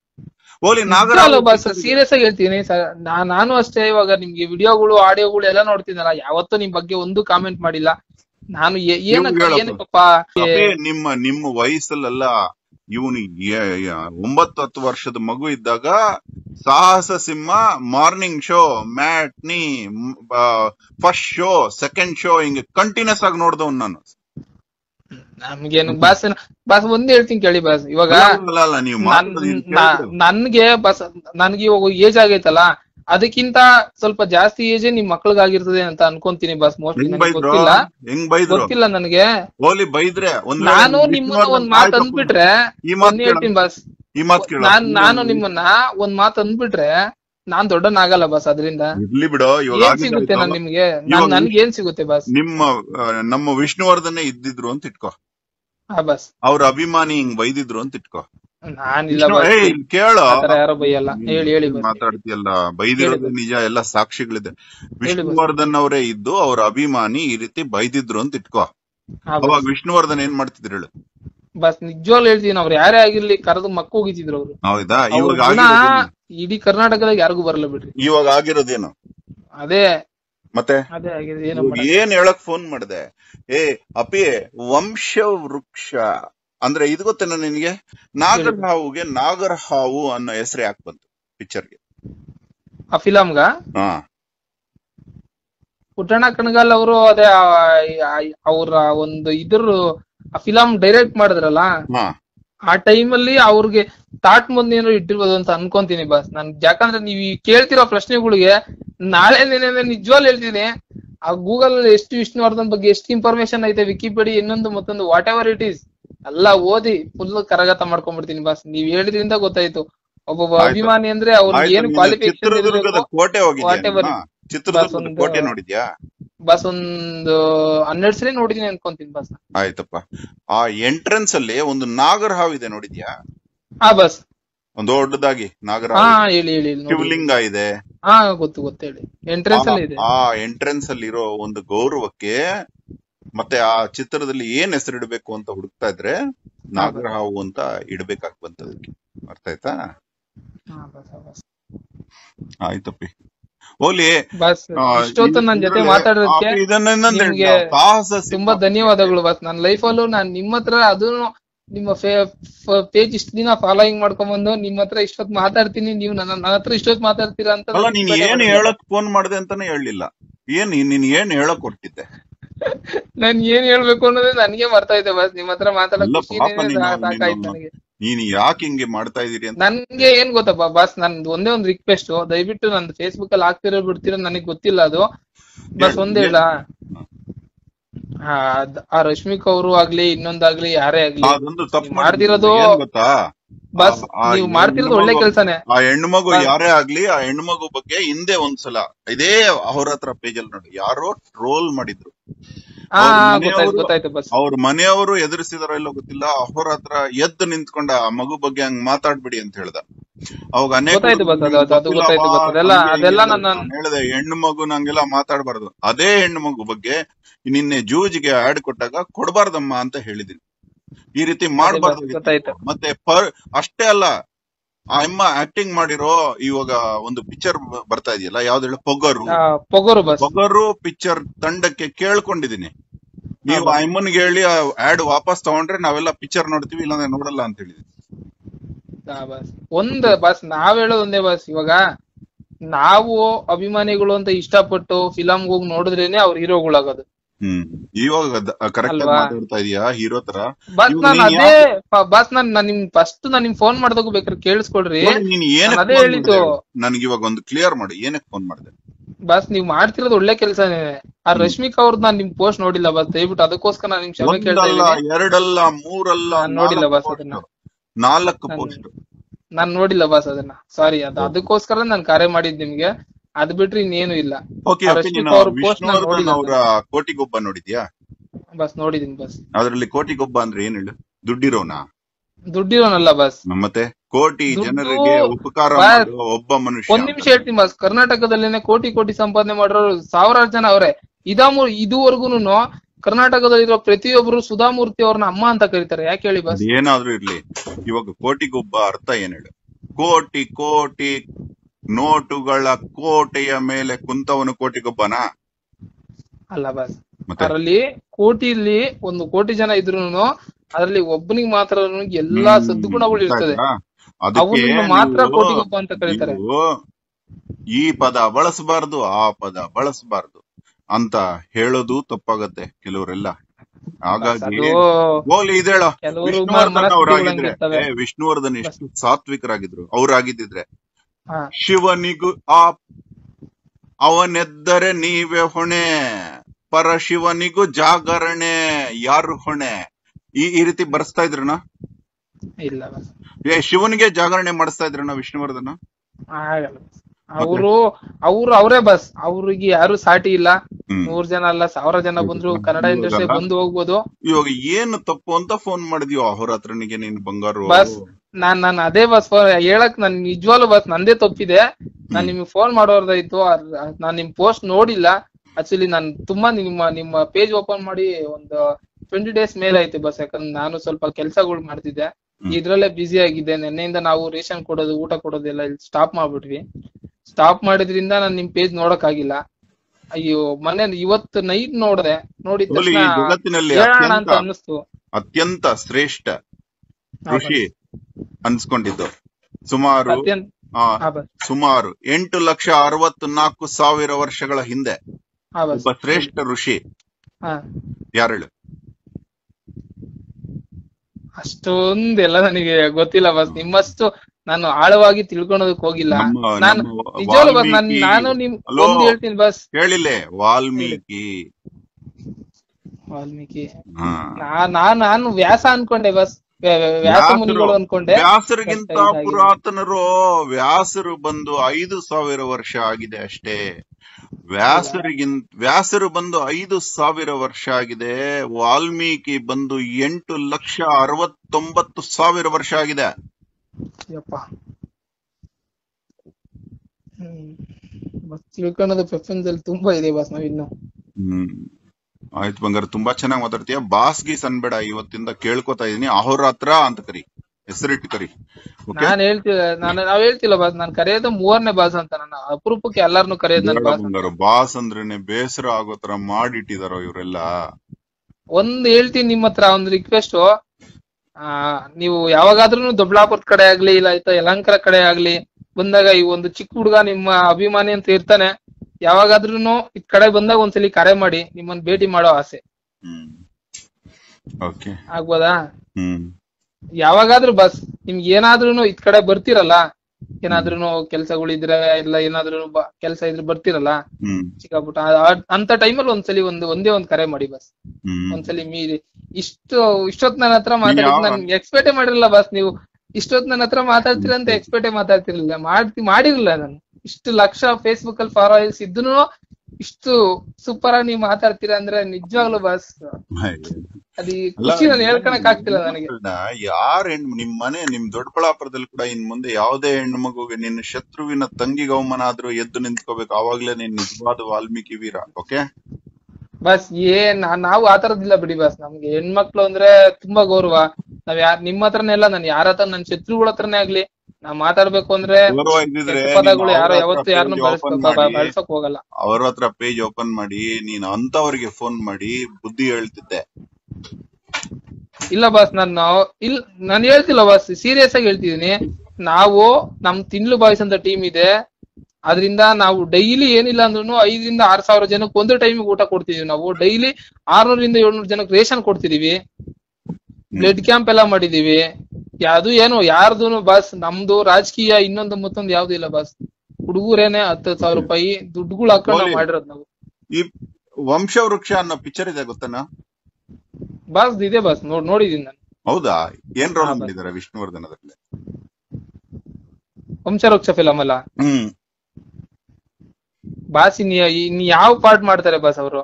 ಓಲಿ ನಾಗರ ಬಸ್ ಸೀರಿಯಸ್ ಆಗಿ ಹೇಳ್ತೀನಿ ಸ- ನಾ- ನಾನು ಅಷ್ಟೇ ಇವಾಗ ನಿಮ್ಗೆ ವಿಡಿಯೋಗಳು ಆಡಿಯೋಗಳು ಎಲ್ಲ ನೋಡ್ತೀನಲ್ಲ ಯಾವತ್ತೂ ನಿಮ್ ಬಗ್ಗೆ ಒಂದು ಕಾಮೆಂಟ್ ಮಾಡಿಲ್ಲ ನಾನು ಏ- ಏನಕ್ಕ ಹೇಳಪ್ಪ. ಏನಕ್ಕಪ್ಪ ಅಪ್ಪೇ, ನಿಮ್ಮ ನಿಮ್ಮ ವಯಸ್ಸಲ್ಲ ಇವನು ಒಂಬತ್ತು ಹತ್ತು ವರ್ಷದ ಮಗು ಇದ್ದಾಗ Sahasa Simha morning show matinee first show second show ಹಿಂಗೆ ಕಂಟಿನ್ಯೂಸ್ ಆಗಿ ನೋಡ್ದವ್ ನಾನು ನಮ್ಗೇನು ಬಾಸ್ ಬಾಸ್ ಒಂದ್ ಹೇಳ್ತೀನಿ ಕೇಳಿ ಬಾಸ್ ಇವಾಗ ಅಲ್ಲ, ಅಲ್ಲ, ನೀವು ನನ್- ಮಾತಾಡೋದು ಇಲ್ಲಿ ನಾ- ಕೇಳ್ಬಿಡು. ನನ್ಗೆ ಬಸ್ ನನ್ಗೆ ಇವಾಗ ಏಜ್ ಆಗೈತಲ್ಲ ಅದಕ್ಕಿಂತ ಸ್ವಲ್ಪ ಜಾಸ್ತಿ ಏಜ್ ನಿಮ್ ಮಕ್ಳಿಗಾಗಿರ್ತದೆ ಅಂತ ಅನ್ಕೊಂತೀನಿ ಬಸ್ ಮೋಸ್ಟ್ಲಿ ಹೆಂಗ್ ನನಗೆ ಬೈದ್ರು ಗೊತ್ತಿಲ್ಲ ಹೆಂಗ್ ಬೈದ್ರು ಗೊತ್ತಿಲ್ಲ ನನಗೆ ಓಲಿ ಬೈದ್ರೆ ಒಂದ್ ವೇಳೆ ನಾನು ನೀವು ನಿಮ್ಮನ್ನ ವಿಷ್ಣುವರ್ಧನ್ ಒಂದ್ ಮಾತು ಆಯ್ತಪ್ಪ, ಅಂದ್ಬಿಟ್ರೆ ಈ ಮಾತ್ ಒಂದ್ ಕೇಳು ಹೇಳ್ತೀನಿ ಬಸ್ ಈ ಮಾತ್ ಕೇಳು ನಾನ್ ನಾನು ನಿಮ್ಮನ್ನ ಒಂದ್ ಮಾತು ಅಂದ್ಬಿಟ್ರೆ ನಾನ್ ದೊಡ್ಡನಾಗಲ್ಲ ಬಸ್ ಅದರಿಂದ ಇರ್ಲಿ ಬಿಡು ಇವಾಗ ಏನ್ ಸಿಗುತ್ತೆ ಆಗಿದ್ದಾಯ್ತು. ನಾನ್ ನಿಮ್ಗೆ ನಾನ್ ಇವಾಗ ನನ್ಗೆ ಏನ್ ಸಿಗುತ್ತೆ ಬಸ್ ನಿಮ್ಮ ಆ, ನಮ್ಮ ವಿಷ್ಣುವರ್ಧನೇ ಇದ್ದಿದ್ರು ಅಂತ ಇಟ್ಕೋ ಹಾ ಬಸ್ ಅವ್ರ ಅಭಿಮಾನಿ ಹಿಂಗ್ ಬೈದಿದ್ರು ಅಂತ ಇಟ್ಕೋ ನಾನಿಲ್ಲ ವಿಷ್ಣು- ಬಸ್ ಏಯ್, ಇಲ್ಲಿ ಕೇಳು ಆತರ ಯಾರೋ ಬೈಯಲ್ಲ ಹೇಳಿ ಹೇಳಿ ಬಸ್ ಮಾತಾಡ್ತೀಯಲ್ಲ ಬೈದಿರೋದು ಹೇಳಿ ನಿಜ ಎಲ್ಲ ಸಾಕ್ಷಿಗಳಿದೆ ಹೇಳಿ ವಿಷ್ಣುವರ್ಧನ್ ಅವರೇ ಇದ್ದು ಅವ್ರ ಅಭಿಮಾನಿ ಈ ರೀತಿ ಬೈದಿದ್ರು ಅಂತ ಇಟ್ಕೋ ಹಾ ಅವಾಗ ಬಸ್ ವಿಷ್ಣುವರ್ಧನ್ ಏನ್ ಮಾಡ್ತಿದ್ರು ಹೇಳು ಬಸ್ ನಿಜವಾಗ್ಲೂ ಹೇಳ್ತೀನಿ ಅವ್ರು ಯಾರೇ ಆಗಿರ್ಲಿ ಕರೆದು ಮಕ್ಕ ಹೋಗಿತಿದ್ರು ಅವ್ರು ಹೌದಾ ಅವ್ರ ಇವಾಗ ಗುಣ ಆಗಿರೋದೇನು ಇಡೀ ಕರ್ನಾಟಕದಾಗ ಯಾರಿಗೂ ಬರಲ್ಲ ಬಿಡ್ರಿ ಇವಾಗ ಆಗಿರೋದೇನು ಅದೇ ಮತ್ತೆ ಅದೇ ಆಗಿದೆ ಏನು ಇವಾಗ ಏನ್ ಹೇಳಕ್ ಫೋನ್ ಮಾಡಿದೆ ಏ ಅಪಿ ವಂಶ ವೃಕ್ಷ ಅಂದ್ರೆ ಇದು ಗೊತ್ತೇನ ನಿನಗೆ ನಾಗರ ಹಾವುಗೆ ನಾಗರ ಹಾವು ಅನ್ನೋ ಹೆಸರು ಯಾಕೆ ಬಂತು ಪಿಕ್ಚರ್ಗೆ ಆ ಫಿಲಮ್ಗ ಹಾ ಪುಟ್ಟಣ್ಣ ಕಣಗಾಲ್ ಅವರು ಅದೇ ಅವ್ರ ಒಂದು ಇದ್ರ ಆ ಫಿಲಮ್ ಡೈರೆಕ್ಟ್ ಮಾಡಿದ್ರಲ್ಲ ಹಾ ಆ ಟೈಮಲ್ಲಿ ಅವ್ರಿಗೆ ಥಾಟ್ ಮುಂದೆ ಏನೋ ಇಟ್ಟಿರ್ಬೋದು ಅಂತ ಅನ್ಕೊಂತೀನಿ ಬಸ್ ನನ್ ಯಾಕಂದ್ರೆ ನೀವ್ ಈ ಕೇಳ್ತಿರೋ ಪ್ರಶ್ನೆಗಳಿಗೆ ನಾಳೆ ನೆನೆ ನಿಜವಾಗ್ಲೂ ಹೇಳ್ತೀನಿ ಆ ಗೂಗಲ್ ಅಲ್ಲಿ ಎಷ್ಟು ವಿಷ್ಣುವರ್ಧನ್ ಬಗ್ಗೆ ಎಷ್ಟು ಇನ್ಫಾರ್ಮೇಶನ್ ಐತೆ ವಿಕಿಪೀಡಿಯಾ ಇನ್ನೊಂದು ಮತ್ತೊಂದು ವಾಟ್ ಎವರ್ ಇಟ್ ಈಸ್ ಎಲ್ಲ ಓದಿ ಫುಲ್ ಕರಗತ ಮಾಡ್ಕೊಂಡ್ಬಿಡ್ತೀನಿ ಬಸ್ ನೀವ್ ಹೇಳಿದ್ರಿಂದ ಗೊತ್ತಾಯ್ತು ಒಬ್ಬೊಬ್ಬ ಆಯ್ತು. ಅಭಿಮಾನಿ ಅಂದ್ರೆ ಅವ್ರಿಗೆ ಆಯ್ತು, ಏನು ನೀನು ಕ್ವಾಲಿಫಿಕೇಶನ್ ಚಿತ್ರದುರ್ಗದ ಕೋಟೆ ಹೋಗಿದ್ಯಾ Whatever. ನೀನು? ಚಿತ್ರದುರ್ಗದ ಒಂದು- ಕೋಟೆ ನೋಡಿದ್ಯಾ ಬಸ್ ಒಂದು ಹನ್ನೆರಡು ಸರಿ ನೋಡಿದೀನಿ ಅನ್ಕೊಂತೀನಿ ಬಸ್ ಆಯ್ತಪ್ಪ ಆ ಎಂಟ್ರೆನ್ಸ್ ಅಲ್ಲಿ ಒಂದು ನಾಗರ ಹಾವು ಇದೆ ನೋಡಿದ್ಯಾ ಹಾ ಬಸ್ ಒಂದು ದೊಡ್ಡದಾಗಿ ನಾಗರ ಹಾ ಹಾವು ಇದೆ. ಹೇಳಿ ಹೇಳಿ ನೋಡಿ. ಶಿವಲಿಂಗ ಇದೆ ಹಾ ಗೊತ್ತು ಗೊತ್ತು ಹೇಳಿ ಎಂಟ್ರೆನ್ಸ್ ಅಲ್ಲಿ ಇದೆ ಆ ಎಂಟ್ರೆನ್ಸ್ ಅಲ್ಲಿ ಇರೋ ಒಂದು ಗೌರವಕ್ಕೆ ಮತ್ತೆ ಆ ಚಿತ್ರದಲ್ಲಿ ಏನ್ ಹೆಸರಿಡಬೇಕು ಅಂತ ಹುಡುಕ್ತಾ ಇದ್ರೆ ನಾಗರ ಹಾವು ಅಂತ ಇಡ್ಬೇಕಾಗ್ ಬಂತದಕ್ಕೆ ಅರ್ಥ ಆಯ್ತಾ ಹಾ, ಬಸ್, ಹಾ, ಬಸ್. ಆಯ್ತಪ್ಪಿ ಹೋಗ್ಲಿ ಬಸ್ ಆ, ಇಷ್ಟೊತ್ತು ನನ್ ಜೊತೆ ಇದ್ರಲ್ಲಿ- ಮಾತಾಡೋದಕ್ಕೆ ಆ, ಇದನ್ನ ಇನ್ನೊಂದ್ ನಿಮ್ಗೆ ಹೇಳ್ತೀನಿ. ಸಾಹಸ ಸಿಂಹ. ತುಂಬಾ ಧನ್ಯವಾದಗಳು ಬಸ್ ನನ್ನ ಲೈಫಲ್ಲೂ ನಾನ್ ನಿಮ್ಮ ಹತ್ರ ಅದು ನಿಮ್ಮ ಪೇಜ್ ಇಷ್ಟ ದಿನ ಫಾಲೋಯಿಂಗ್ ಮಾಡ್ಕೊಂಡ್ ಬಂದು ನಿಮ್ ಹತ್ರ ಇಷ್ಟೊತ್ತು ಮಾತಾಡ್ತೀನಿ ನೀವು ನನ್ನ ನನ್ನ ಹತ್ರ ಇಷ್ಟೊತ್ತು ಮಾತಾಡ್ತೀರಾ ಅಂತ ಅಲ್ಲ ನಾನ್ ನೀನ್ expect ಏನ್ ಮಾಡಿಲ್ಲ. ಹೇಳಕ್ ಫೋನ್ ಮಾಡ್ದೆ ಅಂತಾನೆ ಹೇಳಿಲ್ಲ ಏನ್ ನೀನ್ ಏನ್ ಹೇಳಕ್ ಹೊರಟಿದ್ದೆ ನಾನ್ ಏನ್ ಹೇಳ್ಬೇಕು ಅನ್ನೋದೇ ನನಗೆ ಮರ್ತಾ ಇದೆ ಬಸ್ ನಿಮ್ ಹತ್ರ ಮಾತಾಡಕ್ ಅಲ್ಲ ಖುಷಿನೇ ಪಾಪ ನೀನು- ಸಾಕಾಯ್ತು ನೀನು- ನನಗೆ ನೀನ್ ಯಾಕೆ ಹಿಂಗೆ ಮಾಡ್ತಾ ಇದೀರಿ ಅಂತ ನನ್ಗೆ ಏನ್ ಗೊತ್ತಪ್ಪ ಬಾಸ್ ನಂದು ಒಂದೇ ಒಂದ್ ರಿಕ್ವೆಸ್ಟ್ ದಯವಿಟ್ಟು ನಂದು ಫೇಸ್ಬುಕ್ ಅಲ್ಲಿ ಹಾಕ್ತಿರೋ ಬಿಡ್ತಿರೋ ನನಗೆ ಗೊತ್ತಿಲ್ಲ ಅದು ಬಸ್ ಹೇಳು, ಒಂದ್ ಹೇಳ ಹ್ಮ್. ಆ ಅದ್- ಆ ರಶ್ಮಿಕ್ ಅವರು ಆಗ್ಲಿ ಇನ್ನೊಂದಾಗ್ಲಿ ಯಾರೇ ಆಗ್ಲಿ ಅದೊಂದು ತಪ್ಪು ನೀವ್ ಮಾಡ್ತಿರೋದು ಏನ್ ಗೊತ್ತಾ ಬಸ್ ಆ- ಆ ನೀವು ಮಾಡ್ತಿರೋದು ಒಳ್ಳೆ ಹೆಣ್ಮಗು- ಕೆಲ್ಸನೇ ಆ ಹೆಣ್ಮಗು ಬಸ್. ಯಾರೇ ಆಗ್ಲಿ ಆ ಹೆಣ್ಮಗು ಬಗ್ಗೆ ಹಿಂದೆ ಒಂದ್ಸಲ ಇದೇ ಅವ್ರ ಹತ್ರ ಪೇಜ್ ಅಲ್ಲಿ ನೋಡಿ ಯಾರೋ ಟ್ರೋಲ್ ಮಾಡಿದ್ರು ಹಾ ಅವ್ರ ಗೊತ್ತಾಯ್ತು ಮನೆಯವ್ರು- ಗೊತ್ತಾಯ್ತು ಬಸ್ ಅವ್ರ ಮನೆಯವರು ಎದುರಿಸಿದಾರೋ ಇಲ್ಲೋ ಗೊತ್ತಿಲ್ಲ ಅವ್ರ ಹತ್ರ ಎದ್ದು ನಿಂತ್ಕೊಂಡ ಆ ಮಗು ಬಗ್ಗೆ ಹಂಗ್ ಮಾತಾಡ್ಬಿಡಿ ಅಂತ ಹೇಳ್ದ ಅವಾಗ ಅನೇಕ ಗೊತ್ತಾಯ್ತು ಬಸ್, ಅದು- ಅದು- ಅದು ಗೊತ್ತಾಯ್ತು ಬಸ್. ಅದೆಲ್ಲ- ಅದೆಲ್ಲ ನನ್ನ- ಹೇಳಿದೆ ಹೆಣ್ಣು ಮಗು ನಂಗೆಲ್ಲ ಮಾತಾಡ್ಬಾರ್ದು ಅದೇ ಹೆಣ್ಣು ಮಗು ಬಗ್ಗೆ ನಿನ್ನೆ ಜೂಜ್ಗೆ ಆಡ್ ಕೊಟ್ಟಾಗ ಕೊಡ್ಬಾರ್ದಮ್ಮ ಅಂತ ಹೇಳಿದೀನಿ ಈ ರೀತಿ ಮಾಡ್ಬಾರ್ದು ಗೊತ್ತಾಯ್ತು ಮತ್ತೆ ಪರ್ ಅಷ್ಟೇ ಅಲ್ಲ ಆ ಅಮ್ಮ ಆಕ್ಟಿಂಗ್ ಮಾಡಿರೋ ಇವಾಗ ಒಂದು ಪಿಕ್ಚರ್ ಬರ್ತಾ ಇದೆಯಲ್ಲ ಯಾವ್ದು ಹೇಳ ಪೊಗರು ಆ, ಪೊಗರು ಬಸ್ ಪೊಗರು ಪಿಕ್ಚರ್ ತಂಡಕ್ಕೆ ಕೇಳ್ಕೊಂಡಿದೀನಿ ನೀವು ಆ ಅಮ್ಮನ್ಗೆ ಹೇಳಿ ಆಡ್ ವಾಪಸ್ ತಗೊಂಡ್ರೆ ನಾವೆಲ್ಲ ಪಿಕ್ಚರ್ ನೋಡ್ತೀವಿ ಇಲ್ಲಾಂದ್ರೆ ನೋಡಲ್ಲ ಅಂತ ಹೇಳಿದೀನಿ ಆ, ಬಸ್ ಒಂದ್ ಬಸ್ ನಾವ್ ಹೇಳೋದ್ ಒಂದೇ ಬಸ್ ಇವಾಗ ನಾವು ಅಭಿಮಾನಿಗಳು ಅಂತ ಇಷ್ಟಪಟ್ಟು ಫಿಲಮ್ ಹೋಗಿ ನೋಡಿದ್ರೇನೆ ಅವ್ರ ಹೀರೋಗಳಾಗೋದು ಹ್ಮ್ ಇವಾಗ ಕರೆಕ್ಟ್ ಅಲ್ವಾ? ಮಾತಾಡ್ತಾ ಇದೀಯಾ ಹೀರೋ ತರ ಬಸ್ ಇವ್ರು ನಾನ್ ನೀನ್ ಅದೇ ಬಸ್ ನಾನ್ ನಾನ್ ನಿಮ್ ಫಸ್ಟ್ ನಾನ್ ನಿಮ್ ಫೋನ್ ಮಾಡ್ದಾಗ ಬೇಕಾದ್ರೆ ಕೇಳಿಸ್ಕೊಳ್ರಿ ನೋಡಿ, ನೀನ್ ಏನಕ್ಕೆ ನಾನ್ ಅದೇ ಫೋನ್ ಹೇಳಿದ್ದು. ನನ್ಗೆ ಇವಾಗ ಒಂದು ಕ್ಲಿಯರ್ ಮಾಡಿ ಏನಕ್ಕೆ ಫೋನ್ ಮಾಡಿದೆ ಬಸ್ ನೀವ್ ಮಾಡ್ತಿರೋದು ಒಳ್ಳೆ ಕೆಲ್ಸನೇ ಆ ರಶ್ಮಿಕಾ ಅವ್ರದ್ದು ನಾನ್ ನಿಮ್ ಪೋಸ್ಟ್ ನೋಡಿಲ್ಲ ಬಸ್ ದಯವಿಟ್ಟು ಅದಕ್ಕೋಸ್ಕರ ನಾನ್ ನಿಮ್ ಕ್ಷಮೆ ಕೇಳ್ತಾ ಒಂದಲ್ಲ ಇದೀನಿ ಎರಡಲ್ಲ ಮೂರಲ್ಲ ನಾನ್ ನೋಡಿಲ್ಲ ನಾಲ್ಕು ಬಸ್ post. ಅದನ್ನ. ನಾಲ್ಕು ನಾನ್- ಪೋಸ್ಟ್ ನಾನ್ ನೋಡಿಲ್ಲ ಬಸ್ ಅದನ್ನ ಸಾರಿ ಅದು ಅದಕ್ಕೋಸ್ಕರ ನಾನ್ ಕರೆ ಮಾಡಿದ್ ನಿಮ್ಗೆ ಅದ್ ಬಿಟ್ರೆ ಇನ್ನೇನು ಇಲ್ಲ ಓಕೆ ಆ ಓಕೆ ರಶ್ಮಿಕಾ ನೀನು ಅವ್ರ post ನಾನ್ ವಿಷ್ಣುವರ್ಧನ್ ನೋಡಿಲ್ಲ ಅವರ ಕೋಟಿಗೊಬ್ಬ ನೋಡಿದ್ಯಾ ಬಸ್ ನೋಡಿದೀನಿ ಬಸ್ ಅದ್ರಲ್ಲಿ ಕೋಟಿಗೊಬ್ಬ ಅಂದ್ರೆ ಏನ್ ಹೇಳು ದುಡ್ಡಿರೋನಾ ದುಡ್ಡಿರೋನಲ್ಲ ಬಸ್ ಮತ್ತೆ ಕೋಟಿ ದುಡ್ಡು- ಜನರಿಗೆ ಉಪಕಾರ ಬಸ್. ಮಾಡುವ ಒಬ್ಬ ಮನುಷ್ಯ ಒಂದ್ ನಿಮಿಷ ಹೇಳ್ತೀನಿ ಬಸ್ ಕರ್ನಾಟಕದಲ್ಲೇನೆ ಕೋಟಿ ಕೋಟಿ ಸಂಪಾದನೆ ಮಾಡೋರು ಸಾವಿರಾರು ಜನ ಅವ್ರೆ ಇದಾಮು ಇದುವರೆಗೂನು ಕರ್ನಾಟಕದಲ್ಲಿರೋ ಪ್ರತಿಯೊಬ್ಬರು ಸುಧಾಮೂರ್ತಿ ಅವ್ರನ್ನ ಅಮ್ಮ ಅಂತ ಕರೀತಾರೆ ಯಾಕೆ ಹೇಳಿ ಬಸ್ ಏನಾದ್ರೂ ಇರ್ಲಿ ಇವಾಗ ಕೋಟಿಗೊಬ್ಬ ಅರ್ಥ ಏನ್ ಹೇಳು ಕೋಟಿ ಕೋಟಿ ನೋಟುಗಳ ಕೋಟೆಯ ಮೇಲೆ ಕುಂತವನು ಕೋಟಿಗೊಬ್ಬನಾ ಅಲ್ಲ ಬಸ್ ಮತ್ತೆ ಅದರಲ್ಲಿ ಕೋಟಿಲಿ ಒಂದು ಕೋಟಿ ಜನ ಇದ್ರೂನು ಅದರಲ್ಲಿ ಒಬ್ಬನಿಗೆ ಮಾತ್ರ ಎಲ್ಲಾ ಹ್ಮ್, ಸದ್ಗುಣಗಳು ಇರ್ತದೆ ಗೊತ್ತಾಯ್ತಾ? ಅದಕ್ಕೆ ಅವನನ್ನ ಮಾತ್ರ ನೀವು- ಕೋಟಿಗೊಬ್ಬ ಅಂತ ಕರೀತಾರೆ ನೀವು ಈ ಪದ ಬಳಸಬಾರ್ದು ಆ ಪದ ಬಳಸಬಾರ್ದು ಅಂತ ಹೇಳೋದು ತಪ್ಪಾಗತ್ತೆ ಕೆಲವರೆಲ್ಲ ಹಾಗಾಗಿ ಅದು ಹೋಗ್ಲಿ ಇದೇಳ ಕೆಲವರು ವಿಷ್ಣುವರ್ಧನ್ ಅವ್ರಾಗಿದ್ರೆ ಮನಸ್ಥಿತಿಗಳಂಗಿರ್ತವೆ ಏ, ವಿಷ್ಣುವರ್ಧನ್ ಎಷ್ಟು ಸಾತ್ವಿಕರಾಗಿದ್ರು ಅವ್ರಾಗಿದ್ದಿದ್ರೆ ಹಾ ಶಿವನಿಗೂ ಆ ಅವನೆದ್ದರೆ ನೀವೇ ಹೊಣೆ ಪರಶಿವನಿಗೂ ಜಾಗರಣೆ ಯಾರು ಹೊಣೆ ಈ ಈ ರೀತಿ ಬರ್ಸ್ತಾ ಇದ್ರನ ಇಲ್ಲ ಬಸ್ ಏ ಶಿವನಿಗೆ ಜಾಗರಣೆ ಮಾಡಿಸ್ತಾ ಇದ್ರನ ವಿಷ್ಣುವರ್ಧನ ಆಗಲ್ಲ ಅವರು ಅವ್ರು ಅವರೇ ಬಸ್ ಅವ್ರಿಗೆ ಯಾರು ಸಾಟಿ ಇಲ್ಲ ಹ್ಮ್ ನೂರ್ ಜನ ಅಲ್ಲ ಸಾವಿರ ಜನ ಬಂದ್ರು ಕನ್ನಡ ಇಂಡಸ್ಟ್ರಿ ಬಂದು ಹೋಗ್ಬೋದು ಇವಾಗ ಏನು ತಪ್ಪು ಅಂತ ಫೋನ್ ಮಾಡಿದ್ಯೋ ಅವ್ರ ಹತ್ರನಿಗೆ ನೀನು ಬಂಗಾರು ಬಸ್ ನಾನ್ ನಾನ್ ಅದೇ ಬಸ್ ಹೇಳಕ್ ನನ್ ನಿಜವಾಗ್ಲೂ ಬಸ್ ನಂದೇ ತಪ್ಪಿದೆ ನಾನ್ ನಿಮ್ಗೆ ಫೋನ್ ಮಾಡೋರ್ದಾಯ್ತು ಅದ್- ನಾನ್ ನಿಮ್ ಪೋಸ್ಟ್ ನೋಡಿಲ್ಲ ಆಕ್ಚುಲಿ ನಾನ್ ತುಂಬಾ ನಿಮ್ಮ ನಿಮ್ಮ ಪೇಜ್ ಓಪನ್ ಮಾಡಿ ಒಂದು ಟ್ವೆಂಟಿ ಡೇಸ್ ಮೇಲೆ ಆಯ್ತು ಬಸ್ ಯಾಕಂದ್ರೆ ನಾನು ಸ್ವಲ್ಪ ಕೆಲ್ಸಗಳು ಮಾಡ್ತಿದ್ದೆ ಹ್ಮ್. ಇದ್ರಲ್ಲೇ ಬ್ಯುಸಿ ಆಗಿದ್ದೆ ನಿನ್ನೆಯಿಂದ ನಾವು ರೇಷನ್ ಕೊಡೋದು ಊಟ ಕೊಡೋದೆಲ್ಲ ಇಲ್ಲಿ ಸ್ಟಾಪ್ ಮಾಡ್ಬಿಟ್ವಿ ಸ್ಟಾಪ್ ಮಾಡಿದ್ರಿಂದ ನಾನ್ ನಿಮ್ ಪೇಜ್ ನೋಡಕ್ ಆಗಿಲ್ಲ ಅಯ್ಯೋ ಮೊನ್ನೆ ಇವತ್ತು ನೈಟ್ ನೋಡ್ದೆ ನೋಡಿದ ಹೋಗ್ಲಿ, ಈ ತಕ್ಷಣ ಜಗತ್ತಿನಲ್ಲಿ ಹೇಳೋಣ ಅಂತ ಅತ್ಯಂತ ಅನ್ನಿಸ್ತು ಅತ್ಯಂತ ಶ್ರೇಷ್ಠ ಹಾ ಋಷಿ ಅನ್ಸ್ಕೊಂಡಿದ್ದು ಸುಮಾರು ಅತ್ಯಂತ ಆ, ಹಾ ಬಸ್ ಸುಮಾರು ಎಂಟು ಲಕ್ಷ ಅರವತ್ನಾಲ್ಕು ಸಾವಿರ ವರ್ಷಗಳ ಹಿಂದೆ ಹಾ ಬಸ್ ಒಬ್ಬ ಶ್ರೇಷ್ಠ ಋಷಿ ಹಾ ಯಾರು ಹೇಳು ಅಷ್ಟೊಂದೆಲ್ಲ ನನಗೆ ಗೊತ್ತಿಲ್ಲ ಬಸ್ ನಿಮ್ಮಷ್ಟು ನಾನು ಆಳವಾಗಿ ತಿಳ್ಕೊಳೋದಕ್ ಹೋಗಿಲ್ಲ ನಮ್ಮ ನಾನು ನಮ್ಮ ನಿಜವಾಗ್ಲೂ ಬಸ್ ನಾನ್ ವಾಲ್ಮೀಕಿ- ನಾನು ನಿಮ್ ಹಲೋ? ಒಂದ್ ಹೇಳ್ತೀನಿ ಬಸ್ ಹೇಳಿಲೆ ವಾಲ್ಮೀಕಿ ವಾಲ್ಮೀಕಿ ಹಾ. ನಾ- ನಾನ್ ನಾನು ವ್ಯಾಸ ಅನ್ಕೊಂಡೆ ಬಸ್ ವ್ಯ- ವ್ಯ- ವ್ಯಾಸ ಮುನಿಗಳು ಅನ್ಕೊಂಡೆ ವ್ಯಾಸರಿಗಿಂತ ಮತ್ತೆ ಇದಾಗಿದೆ. ಪುರಾತನರು ವ್ಯಾಸರು ಬಂದು ಐದು ಸಾವಿರ ವರ್ಷ ಆಗಿದೆ ಅಷ್ಟೇ ವ್ಯಾಸರಿಗಿಂತ ವ್ಯಾಸರು ಬಂದು ಐದು ಸಾವಿರ ವರ್ಷ ಆಗಿದೆ ವಾಲ್ಮೀಕಿ ಬಂದು ಎಂಟು ಲಕ್ಷ ಅರವತ್ತೊಂಬತ್ತು ಸಾವಿರ ವರ್ಷ ಆಗಿದೆ ಯಪ್ಪ ಹ್ಮ್ ಬಸ್ ತಿಳ್ಕೊಳ್ಳೋದು ಪ್ರಪಂಚದಲ್ಲಿ ತುಂಬಾ ಇದೆ ಬಸ್ ನಾವಿನ್ನು ಹ್ಮ್ ಆಯ್ತು ಬಂಗಾರ ತುಂಬಾ ಚೆನ್ನಾಗಿ ಮಾತಾಡ್ತೀಯ ಬಾಸ್ ಗೀಸ್ ಅನ್ಬೇಡ ಇವತ್ತಿಂದ ಕೇಳ್ಕೊತಾ ಇದೀನಿ ಅಹೋರಾತ್ರ ಅಂತ ಕರಿ ಹೆಸರಿಟ್ಟು ಕರಿ ಓಕೆ ನಾನ್ ಹೇಳ್ತಿಲ್ಲ ನಾನು ನಾವ್ ಹೇಳ್ತಿಲ್ಲ ಬಾಸ್ ನಾನ್ ಕರೆಯೋದು ಮೂರನೇ ಬಾಸ್ ಅಂತ ನಾನು ಅಪರೂಪಕ್ಕೆ ಎಲ್ಲಾರ್ನು ಕರೆಯೋದು ನನ್ ಬಾಸ್ ಅಂತ ಬಾಸ್ ಅಂದ್ರೇನೆ ಬೇಸರ ಆಗೋ ತರ ಮಾಡಿಟ್ಟಿದಾರೋ ಇವರೆಲ್ಲ ಒಂದ್ ಹೇಳ್ತೀನಿ ನಿಮ್ ಹತ್ರ ಒಂದ್ ರಿಕ್ವೆಸ್ಟ್ ಆ ನೀವು ಯಾವಾಗಾದ್ರೂ ದೊಡ್ಡಾಪುರದ ಕಡೆ ಆಗ್ಲಿ ಇಲ್ಲ ಆಯ್ತಾ ಯಲಹಂಕರ ಕಡೆ ಆಗ್ಲಿ ಬಂದಾಗ ಈ ಒಂದು ಚಿಕ್ಕ ಹುಡುಗ ನಿಮ್ಮ ಅಭಿಮಾನಿ ಅಂತ ಇರ್ತಾನೆ ಯಾವಾಗಾದ್ರೂ ಇದ್ ಕಡೆ ಬಂದಾಗ ಒಂದ್ಸಲಿ ಕರೆ ಮಾಡಿ ನಿಮ್ಮನ್ನ ಭೇಟಿ ಮಾಡೋ ಆಸೆ ಹ್ಮ್ ಓಕೆ ಆಗ್ಬೋದಾ ಹ್ಮ್ ಯಾವಾಗಾದ್ರೂ ಬಸ್ ನಿಮ್ಗೆ ಏನಾದ್ರೂನು ಇದ್ ಕಡೆ ಬರ್ತಿರಲ್ಲ ಏನಾದ್ರೂನು ಕೆಲ್ಸಗಳಿದ್ರೆ ಇಲ್ಲ ಏನಾದ್ರೂ ಕೆಲ್ಸ ಇದ್ರೆ ಬರ್ತಿರಲ್ಲ ಹ್ಮ್ ಚಿಕ್ಕ ಪುಟ್ಟ ಆ- ಅಂತ ಟೈಮಲ್ಲಿ ಒಂದ್ಸಲಿ ಒಂದು ಒಂದೇ ಒಂದ್ ಕರೆ ಮಾಡಿ ಬಸ್ ಹ್ಮ್ ಒಂದ್ಸಲಿ ಮೀರಿ ಇಷ್ಟು ಇಷ್ಟೊತ್ ನನ್ನ ಹತ್ರ ಮಾತಾಡಿದ್ ಯಾವ- ನನ್ ಎಕ್ಸ್ಪೆಕ್ಟೇ ಮಾಡಿರಲಿಲ್ಲ ಬಾಸ್ ನೀವು ಇಷ್ಟೊತ್ ನನ್ನ ಹತ್ರ ಮಾತಾಡ್ತೀರ ಅಂತ ಎಕ್ಸ್ಪೆಕ್ಟೇ ಮಾತಾಡ್ತಿರ್ಲಿಲ್ಲ ಮಾಡ್ತಿ ಮಾಡಿರ್ಲಿಲ್ಲ ನಾನು ಇಷ್ಟು ಲಕ್ಷ ಫೇಸ್ಬುಕ್ ಅಲ್ಲಿ ಫಾಲೋವರ್ಸ್ ಇದ್ನು ಇಷ್ಟು ಸೂಪರ್ ಆಗಿ ನೀವು ಮಾತಾಡ್ತೀರಾ ಅಂದ್ರೆ ನಿಜವಾಗ್ಲೂ ಬಾಸ್ ಅದಿ ಖುಷಿ ನಾನು ಹೇಳ್ಕೊಳಕ್ ಆಗ್ತಿಲ್ಲ ನನಗೆ ಯಾರ ಹೆಣ್ಣು ನಿಮ್ ಮನೆ ನಿಮ್ ದೊಡ್ಡಬಳ್ಳಾಪುರದಲ್ಲಿ ಕೂಡ ಇನ್ ಮುಂದೆ ಯಾವುದೇ ಹೆಣ್ಣು ಮಗುಗೆ ನಿನ್ನ ಶತ್ರುವಿನ ತಂಗಿಗೆ ಅವಮಾನ ಆದ್ರೂ ಎದ್ದು ನಿಂತ್ಕೋಬೇಕು ಅವಾಗ್ಲೇ ನೀನ್ ನಿಜವಾದ ವಾಲ್ಮೀಕಿ ವೀರ ಓಕೆ ಬಸ್ ಏನ್ ನಾ- ನಾವು ಆತರದಿಲ್ಲ ಬಿಡಿ ಬಾಸ್ ನಮ್ಗೆ ಹೆಣ್ಮಕ್ಳು ಅಂದ್ರೆ ತುಂಬಾ ಗೌರವ ನಾವ್ ಯಾರ್ ನಿಮ್ ಹತ್ರನೇ ಇಲ್ಲ ನಾನು ಯಾರ ಹತ್ರ ನನ್ ಶತ್ರುಗಳ ಹತ್ರನೇ ಆಗ್ಲಿ ನಾವ್ ಮಾತಾಡ್ಬೇಕು ಅಂದ್ರೆ ಗೌರವ ಇದ್ದಿದ್ರೆ ಕೆಟ್ಟ ಪದಗಳು ನೀನು ಯಾರು ಅವ್ರ ಯಾವತ್ತು ಹತ್ರ ಯಾರನ್ನು page open ಬಳಸ್ಕೊ ಮಾಡಿ, ಬಳಸಕ್ ಹೋಗಲ್ಲ ಅವ್ರ ಹತ್ರ ಪೇಜ್ ಓಪನ್ ಮಾಡಿ ನೀನ್ ಅಂತವ್ರಿಗೆ ಫೋನ್ ಮಾಡಿ ಬುದ್ಧಿ ಹೇಳ್ತಿದ್ದೆ ಇಲ್ಲ ಬಾಸ್ ನಾನು ಇಲ್ ನಾನು ಹೇಳ್ತಿಲ್ಲ ಬಾಸ್ ಸೀರಿಯಸ್ ಆಗಿ ಹೇಳ್ತಿದೀನಿ ನಾವು ನಮ್ ತಿನ್ಲು ಬಾಯ್ಸ್ ಅಂತ ಟೀಮ್ ಇದೆ ಅದರಿಂದ ನಾವು ಡೈಲಿ ಏನಿಲ್ಲ ಅಂದ್ರೂ ಐದರಿಂದ ಆರ್ ಸಾವಿರ ಜನಕ್ಕೆ ಒಂದು ಟೈಮಿಗೆ ಊಟ ಕೊಡ್ತಿದೀವಿ ನಾವು ಡೈಲಿ ಆರ್ನೂರಿಂದ ಏಳ್ನೂರು ಜನಕ್ಕೆ ರೇಷನ್ ಕೊಡ್ತಿದೀವಿ ಬ್ಲಡ್ ಕ್ಯಾಂಪ್ ಎಲ್ಲ ಮಾಡಿದೀವಿ ಯಾವ್ದು ಏನು ಯಾರ್ದು ಬಾಸ್ ನಮ್ದು ರಾಜಕೀಯ ಇನ್ನೊಂದು ಮತ್ತೊಂದು ಯಾವ್ದು ಇಲ್ಲ ಬಾಸ್ ಹುಡುಗರೇನೆ ಹತ್ತು ಸಾವಿರ ರೂಪಾಯಿ ದುಡ್ಡುಗಳು ಹಾಕೊಂಡು ನಾವ್ ಹೋಗ್ಲಿ. ಮಾಡಿರೋದು ನಾವು ಈ ವಂಶ ವೃಕ್ಷ ಅನ್ನೋ ಪಿಕ್ಚರ್ ಇದೆ ಗೊತ್ತನಾ ಬಾಸ್ ಇದೆ ಬಾಸ್ ನೋಡ್ ನೋಡಿದೀನಿ ನಾನು ಹೌದಾ ಏನ್ ರೋಲ್ ಹಾ, ಬಾ. ಮಾಡಿದಾರೆ ವಿಷ್ಣುವರ್ಧನ್ ಅದ್ರಲ್ಲಿ ವಂಶವೃಕ್ಷ ಫಿಲಮ್ ಅಲ್ಲ ಹ್ಮ್ ಬಾಸ್ ಇನ್ ಇನ್ ಯಾವ ಪಾರ್ಟ್ ಮಾಡ್ತಾರೆ ಬಾಸ್ ಅವರು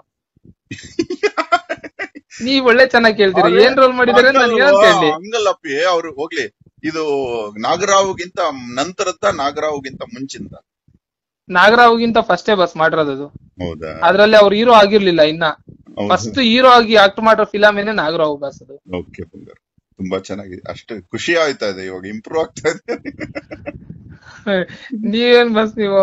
ನೀವ್ ಒಳ್ಳೆ ಚೆನ್ನಾಗಿ ಕೇಳ್ತೀರಿ ಅವ್ರು- ಏನ್ ರೋಲ್ ಮಾಡಿದಾರೆ ನಾನು ಏನಂತ ಹೇಳಿ ಹಂಗಲ್ಲಪ್ಪಿ ಅವ್ರು ಹೋಗ್ಲಿ ಇದು ನಾಗರಾವ್ಗಿಂತ ನಂತರದ ನಾಗರಾವ್ಗಿಂತ ಮುಂಚಿಂದ ನಾಗರಾವ್ಗಿಂತ ಫಸ್ಟೇ ಬಸ್ ಮಾಡಿರೋದು ಅದು ಹೌದಾ ಅದ್ರಲ್ಲಿ ಅವ್ರು ಹೀರೋ ಆಗಿರ್ಲಿಲ್ಲ ಇನ್ನ ಫಸ್ಟ್ ಹೀರೋ ಆಗಿ ಆಕ್ಟ್ ಮಾಡೋ ಫಿಲಮ್ ಏನೇ ನಾಗರಾವ್ ಬಾಸ್ ಅದು ಓಕೆ ಬಂಗಾರ ತುಂಬಾ ಚೆನ್ನಾಗಿದೆ ಅಷ್ಟು ಖುಷಿ ಆಯ್ತಾ ಇದೆ ಇವಾಗ ಇಂಪ್ರೂವ್ ಆಗ್ತಾ ಇದೆ ನೀವೇನ್ ಬಸ್ ನೀವು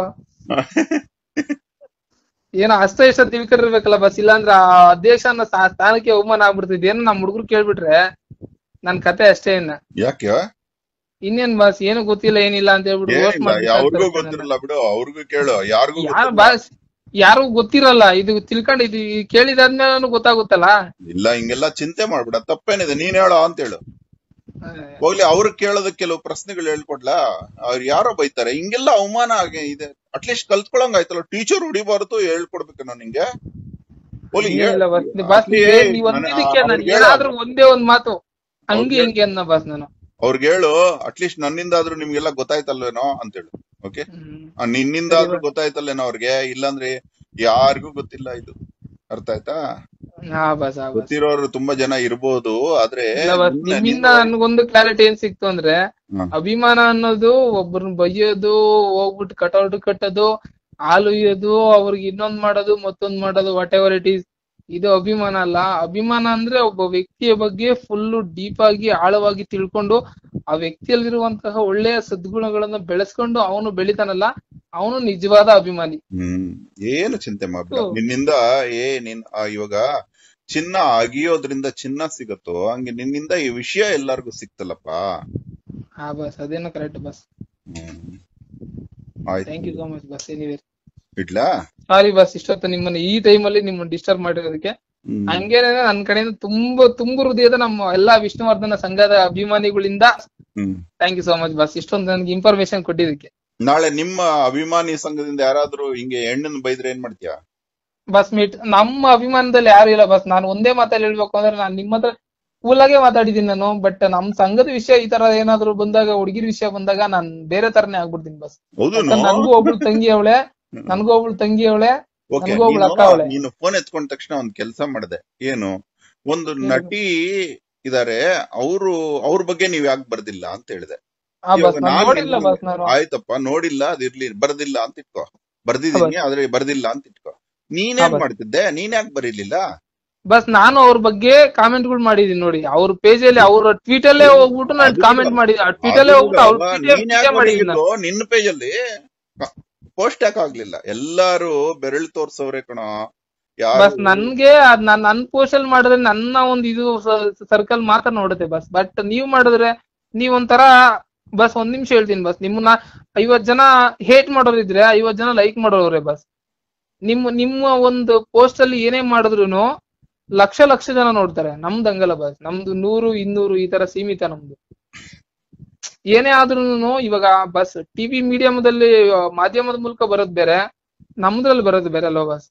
ಏನೋ ಅಷ್ಟ ಇಷ್ಟ ತಿಳ್ಕೊಂಡಿರ್ಬೇಕಲ್ಲ ಬಸ್ ಇಲ್ಲಾಂದ್ರೆ ಆ ದೇಶನ ಸ್ಥಾ- ಸ್ಥಾನಕ್ಕೆ ಅವಮಾನ ಆಗ್ಬಿಡ್ತಿದ್ ಏನೋ ನಮ್ ಹುಡುಗರು ಕೇಳ್ಬಿಟ್ರೆ ನನ್ ಕತೆ ಅಷ್ಟೇ ಇನ್ನ ಯಾಕೆ ಇನ್ನೇನ್ ಬಸ್ ಏನು ಗೊತ್ತಿಲ್ಲ ಏನಿಲ್ಲ ಅಂತ ಹೇಳ್ಬಿಟ್ಟು roast ಏನಿಲ್ಲ ಮಾಡ್ಬಿಟ್ಟು ಅವ್ರಿಗೂ ಸಾಕ್ತಾರೆ ನನ್ನ. ಗೊತ್ತಿರಲ್ಲ ಬಿಡು ಅವ್ರಿಗೂ ಕೇಳು ಯಾರಿಗೂ ಯಾರು ಬಾಸ್ ಯಾರು ಗೊತ್ತಿರಲ್ಲ ಇದು ತಿಳ್ಕೊಂಡು ಇದು ಕೇಳಿದಾದ್ಮೇಲೆ ಗೊತ್ತಾಗುತ್ತಲ್ಲ ಇಲ್ಲ ಹಿಂಗೆಲ್ಲ ಚಿಂತೆ ಮಾಡ್ಬಿಡ ತಪ್ಪೇನಿದೆ ನೀನ್ ಹೇಳೋ ಅಂತ ಹೇಳು ಹೋಗ್ಲಿ ಅವ್ರು ಕೇಳೋದಕ್ಕೆ ಕೆಲವು ಪ್ರಶ್ನೆಗಳು ಹೇಳ್ಕೊಡ್ಲಾ ಅವ್ರು ಯಾರೋ ಬೈತಾರೆ ಹಿಂಗೆಲ್ಲ ಅವಮಾನ ಆಗಿ ಇದೆ ಅಟ್ಲೀಸ್ಟ್ ಕಲ್ತ್ಕೊಳಂಗ್ ಆಯ್ತಲ್ಲ ಟೀಚರ್ ಹೊಡಿಬಾರ್ದು ಹೇಳ್ಕೊಡ್ಬೇಕೇನೋ ನಿಂಗೆ ಹೋಗ್ಲಿ ಹೇಳ್. ಇಲ್ಲ ಬಸ್ ಬಸ್ ಆಗ್ಲಿ, ನೀವ್ ನಾನು ಒಂದಿದಕ್ಕೆ ನಾನು ಅವ್ರಿಗೆ ಹೇಳು. ಏನಾದ್ರೂ ಒಂದೇ ಒಂದ್ ಮಾತು ಹಂಗೆ ಅವ್ರಿಗೆ- ಹಿಂಗೆ ಅನ್ನ ಬಸ್ ನಾನು ಅವ್ರಿಗೆ ಹೇಳು ಅಟ್ಲೀಸ್ಟ್ ನನ್ನಿಂದಾದ್ರೂ ನಿಮ್ಗೆಲ್ಲ ಗೊತ್ತಾಯ್ತಲ್ವೇನೋ ಅಂತ ಹೇಳು ಓಕೆ ಹ್ಮ್. ನಿನ್ನಿಂದಾದ್ರೂ ಗೊತ್ತಾಯ್ತಲ್ಲೇನೋ ಅವ್ರಿಗೆ ಇಲ್ಲಾಂದ್ರೆ ಯಾರಿಗೂ ಗೊತ್ತಿಲ್ಲ ಇದು ಅರ್ಥ ಆಯ್ತಾ ಹಾ ಬಸ್ ಹಾ ಬಸ್ ಗೊತ್ತಿರೋರು ತುಂಬಾ ಜನ ಇರ್ಬೋದು ಆದ್ರೆ ಇಲ್ಲ ಬಸ್ ನಿನ್ನ- ನಿಮ್ಮಿಂದ ನಿನ್ನ- ನನ್ಗೊಂದು ಕ್ಲಾರಿಟಿ ಏನ್ ಸಿಕ್ತು ಅಂದ್ರೆ ಹ್ಮ್. ಅಭಿಮಾನ ಅನ್ನೋದು ಒಬ್ಬರನ್ನ ಬೈಯೋದು ಹೋಗ್ಬಿಟ್ಟು ಕಟೌಟ್ ಕಟ್ಟೋದು ಹಾಲು ಇಯೋದು ಅವ್ರಿಗೆ ಇನ್ನೊಂದ್ ಮಾಡೋದು ಮತ್ತೊಂದ್ ಮಾಡೋದು ವಾಟ್ ಎವರ್ ಇಟ್ ಈಸ್ ಇದು ಅಭಿಮಾನ ಅಲ್ಲ ಅಭಿಮಾನ ಅಂದ್ರೆ ಒಬ್ಬ ವ್ಯಕ್ತಿಯ ಬಗ್ಗೆ ಫುಲ್ ಡೀಪ್ ಆಗಿ ಆಳವಾಗಿ ತಿಳ್ಕೊಂಡು ಆ ವ್ಯಕ್ತಿಯಲ್ಲಿರುವಂತಹ ಒಳ್ಳೆಯ ಸದ್ಗುಣಗಳನ್ನ ಬೆಳೆಸ್ಕೊಂಡು ಅವನು ಬೆಳಿತಾನಲ್ಲ ಅವನು ನಿಜವಾದ ಅಭಿಮಾನಿ ಹ್ಮ್ ಏನು ಚಿಂತೆ ಮಾಡ್ಬೇಡ ಹ್ಮ್. ನಿನ್ನಿಂದ ಏ ನಿನ್ ಆ, ಇವಾಗ ಚಿನ್ನ ಅಗಿಯೋದ್ರಿಂದ ಚಿನ್ನ ಸಿಗತ್ತೋ ಹಂಗೆ ನಿನ್ನಿಂದ ಈ ವಿಷಯ ಎಲ್ಲಾರ್ಗು ಸಿಕ್ತಲ್ಲಪ್ಪ ಹಾ ಬಸ್ ಅದೇನೋ correct boss hmm thank you ಆಯ್ತು ಸೋ ಮಚ್ ಬಸ್ ಎನಿವೇ ಇಡ್ಲಾ ಸಾರಿ ಬಸ್ ಇಷ್ಟೊತ್ತು ನಿಮ್ಮನ್ನ ಈ ಟೈಮಲ್ಲಿ ನಿಮ್ಮನ್ನ ಡಿಸ್ಟರ್ಬ್ ಮಾಡಿರೋದಕ್ಕೆ ಹ್ಮ್. ಹಂಗೇನೆ ನನ್ ಕಡೆಯಿಂದ ತುಂಬಾ ತುಂಬ ಹೃದಯದ ನಮ್ಮ ಎಲ್ಲಾ ವಿಷ್ಣುವರ್ಧನ ಸಂಘದ ಅಭಿಮಾನಿಗಳಿಂದ hmm thank you so much boss ಇಷ್ಟೊಂದು ನನಗೆ ಇನ್ಫಾರ್ಮೇಶನ್ ಕೊಟ್ಟಿದ್ದಕ್ಕೆ ನಾಳೆ ನಿಮ್ಮ ಅಭಿಮಾನಿ ಸಂಘದಿಂದ ಯಾರಾದ್ರೂ ಹಿಂಗೆ ಹೆಣ್ಣನ್ ಬೈದ್ರೆ ಏನ್ ಮಾಡ್ತೀಯಾ ಬಸ್ ಮೀಟ್ ನಮ್ಮ ಅಭಿಮಾನದಲ್ಲಿ ಯಾರು ಇಲ್ಲ ಬಸ್ ನಾನು ಒಂದೇ ಮಾತಲ್ಲಿ ಹೇಳ್ಬೇಕು ಅಂದ್ರೆ ನಾನು ನಿಮ್ಮ ಹತ್ರ ಕೂಲಾಗೆ ಮಾತಾಡಿದೀನಿ ನಾನು ಬಟ್ ನಮ್ ಸಂಘದ ವಿಷಯ ಈ ತರ ಏನಾದ್ರು ಬಂದಾಗ ಹುಡುಗಿರ್ ವಿಷಯ ಬಂದಾಗ ನಾನ್ ಬೇರೆ ತರನೇ ಆಗ್ಬಿಡ್ತೀನಿ ಬಸ್ ಹೌದು ನನ್ಗೂ ಒಬ್ಳು ತಂಗಿ ಅವಳೆ ನನ್ಗೂ ಒಬ್ಳು ತಂಗಿ ಅವಳೆ ಓಕೆ ನನ್ಗೂ ಒಬ್ಳು ಅಕ್ಕ ಅವಳೆ ನೀನು ಫೋನ್ ಎತ್ಕೊಂಡ ತಕ್ಷಣ ಒಂದ್ ಕೆಲಸ ಮಾಡಿದೆ ಏನು ಒಂದು ನಟಿ ಇದಾರೆ ಅವರು ಅವ್ರ ಬಗ್ಗೆ ನೀವ್ ಯಾಕೆ ಬರ್ದಿಲ್ಲ ಅಂತ ಹೇಳಿದೆ ಆ ಬಸ್ ಇವಾಗ ನಾನು ನಾನು ನೋಡಿಲ್ಲ ಇನ್ನೊಂದು- ಬಸ್ ನಾನು ಆಯ್ತಪ್ಪ ನೋಡಿಲ್ಲ ಅದಿರ್ಲಿ ಬರ್ದಿಲ್ಲ ಅಂತ ಇಟ್ಕೋ ಬರ್ದಿದೀನಿ ಆದ್ರೆ ಬರ್ದಿಲ್ಲ ಅಂತ ಇಟ್ಕೋ ನೀನೇನ್ ಹಾ, ಬಸ್. ಮಾಡ್ತಿದ್ದೆ ನೀನ್ ಯಾಕೆ ಬರೀಲಿಲ್ಲ ಬಸ್ ನಾನು ಅವ್ರ ಬಗ್ಗೆ ಕಾಮೆಂಟ್ ಗಳು ಮಾಡಿದೀನಿ ನೋಡಿ ಅವ್ರ ಪೇಜ್ ಅಲ್ಲಿ ಅವ್ರ ಟ್ವೀಟ್ ಅಲ್ಲೇ ಹೋಗ್ಬಿಟ್ಟು ನಾನು ಅದು ಕಾಮೆಂಟ್ ಮಾಡಿದ್ದೆ ಆ ಟ್ವೀಟ್ ಅಲ್ಲೇ ಹೋಗ್ಬಿಟ್ಟು ಅವ್ರ ಅಲ್ವಾ, ನೀನ್ ಯಾಕೆ ಮಾಡಿದೀನಿ ನಾನು. ಹೊಡಿಲಿಲ್ವೋ? ನಿನ್ನ ಪೇಜ್ ಅಲ್ಲಿ ಪೋಸ್ಟ್ ಯಾಕೆ ಆಗ್ಲಿಲ್ಲ ಎಲ್ಲಾರು ಬೆರಳು ತೋರ್ಸವ್ರೆ ಕಣ ಯಾರು ಬಸ್ ನನ್ಗೆ ಅದ್ ನಾನ್ ನನ್ ಪೋಸ್ಟ್ ಅಲ್ಲಿ ಮಾಡಿದ್ರೆ ನನ್ನ ಒಂದು ಇದು ಸರ್ಕಲ್ ಮಾತ್ರ ನೋಡುತ್ತೆ ಬಸ್ ಬಟ್ ನೀವ್ ಮಾಡಿದ್ರೆ ನೀವ್ ಒಂಥರ ಬಸ್ ಒಂದ್ ನಿಮಿಷ ಹೇಳ್ತೀನಿ ಬಸ್ ನಿಮ್ಮನ್ನ ಐವತ್ ಜನ ಹೇಟ್ ಮಾಡೋರಿದ್ರೆ ಐವತ್ ಜನ ಲೈಕ್ ಮಾಡೋವ್ರೆ ಬಸ್ ನಿಮ್ಮ ನಿಮ್ಮ ಒಂದು ಪೋಸ್ಟ್ ಅಲ್ಲಿ ಏನೇ ಮಾಡಿದ್ರು ಲಕ್ಷ ಲಕ್ಷ ಜನ ನೋಡ್ತಾರೆ ನಮ್ದು ಹಂಗಲ್ಲ ಬಸ್ ನಮ್ದು ನೂರು ಇನ್ನೂರು ಈ ತರ ಸೀಮಿತ ನಮ್ದು ಏನೇ ಆದ್ರೂನು ಇವಾಗ ಬಸ್ ಟಿವಿ ಮೀಡಿಯಂದಲ್ಲಿ ಮಾಧ್ಯಮದ ಮೂಲಕ ಬರೋದ್ ಬೇರೆ ನಮ್ದ್ರಲ್ಲಿ ಬರೋದು ಬೇರೆ ಅಲ್ವಾ ಬಸ್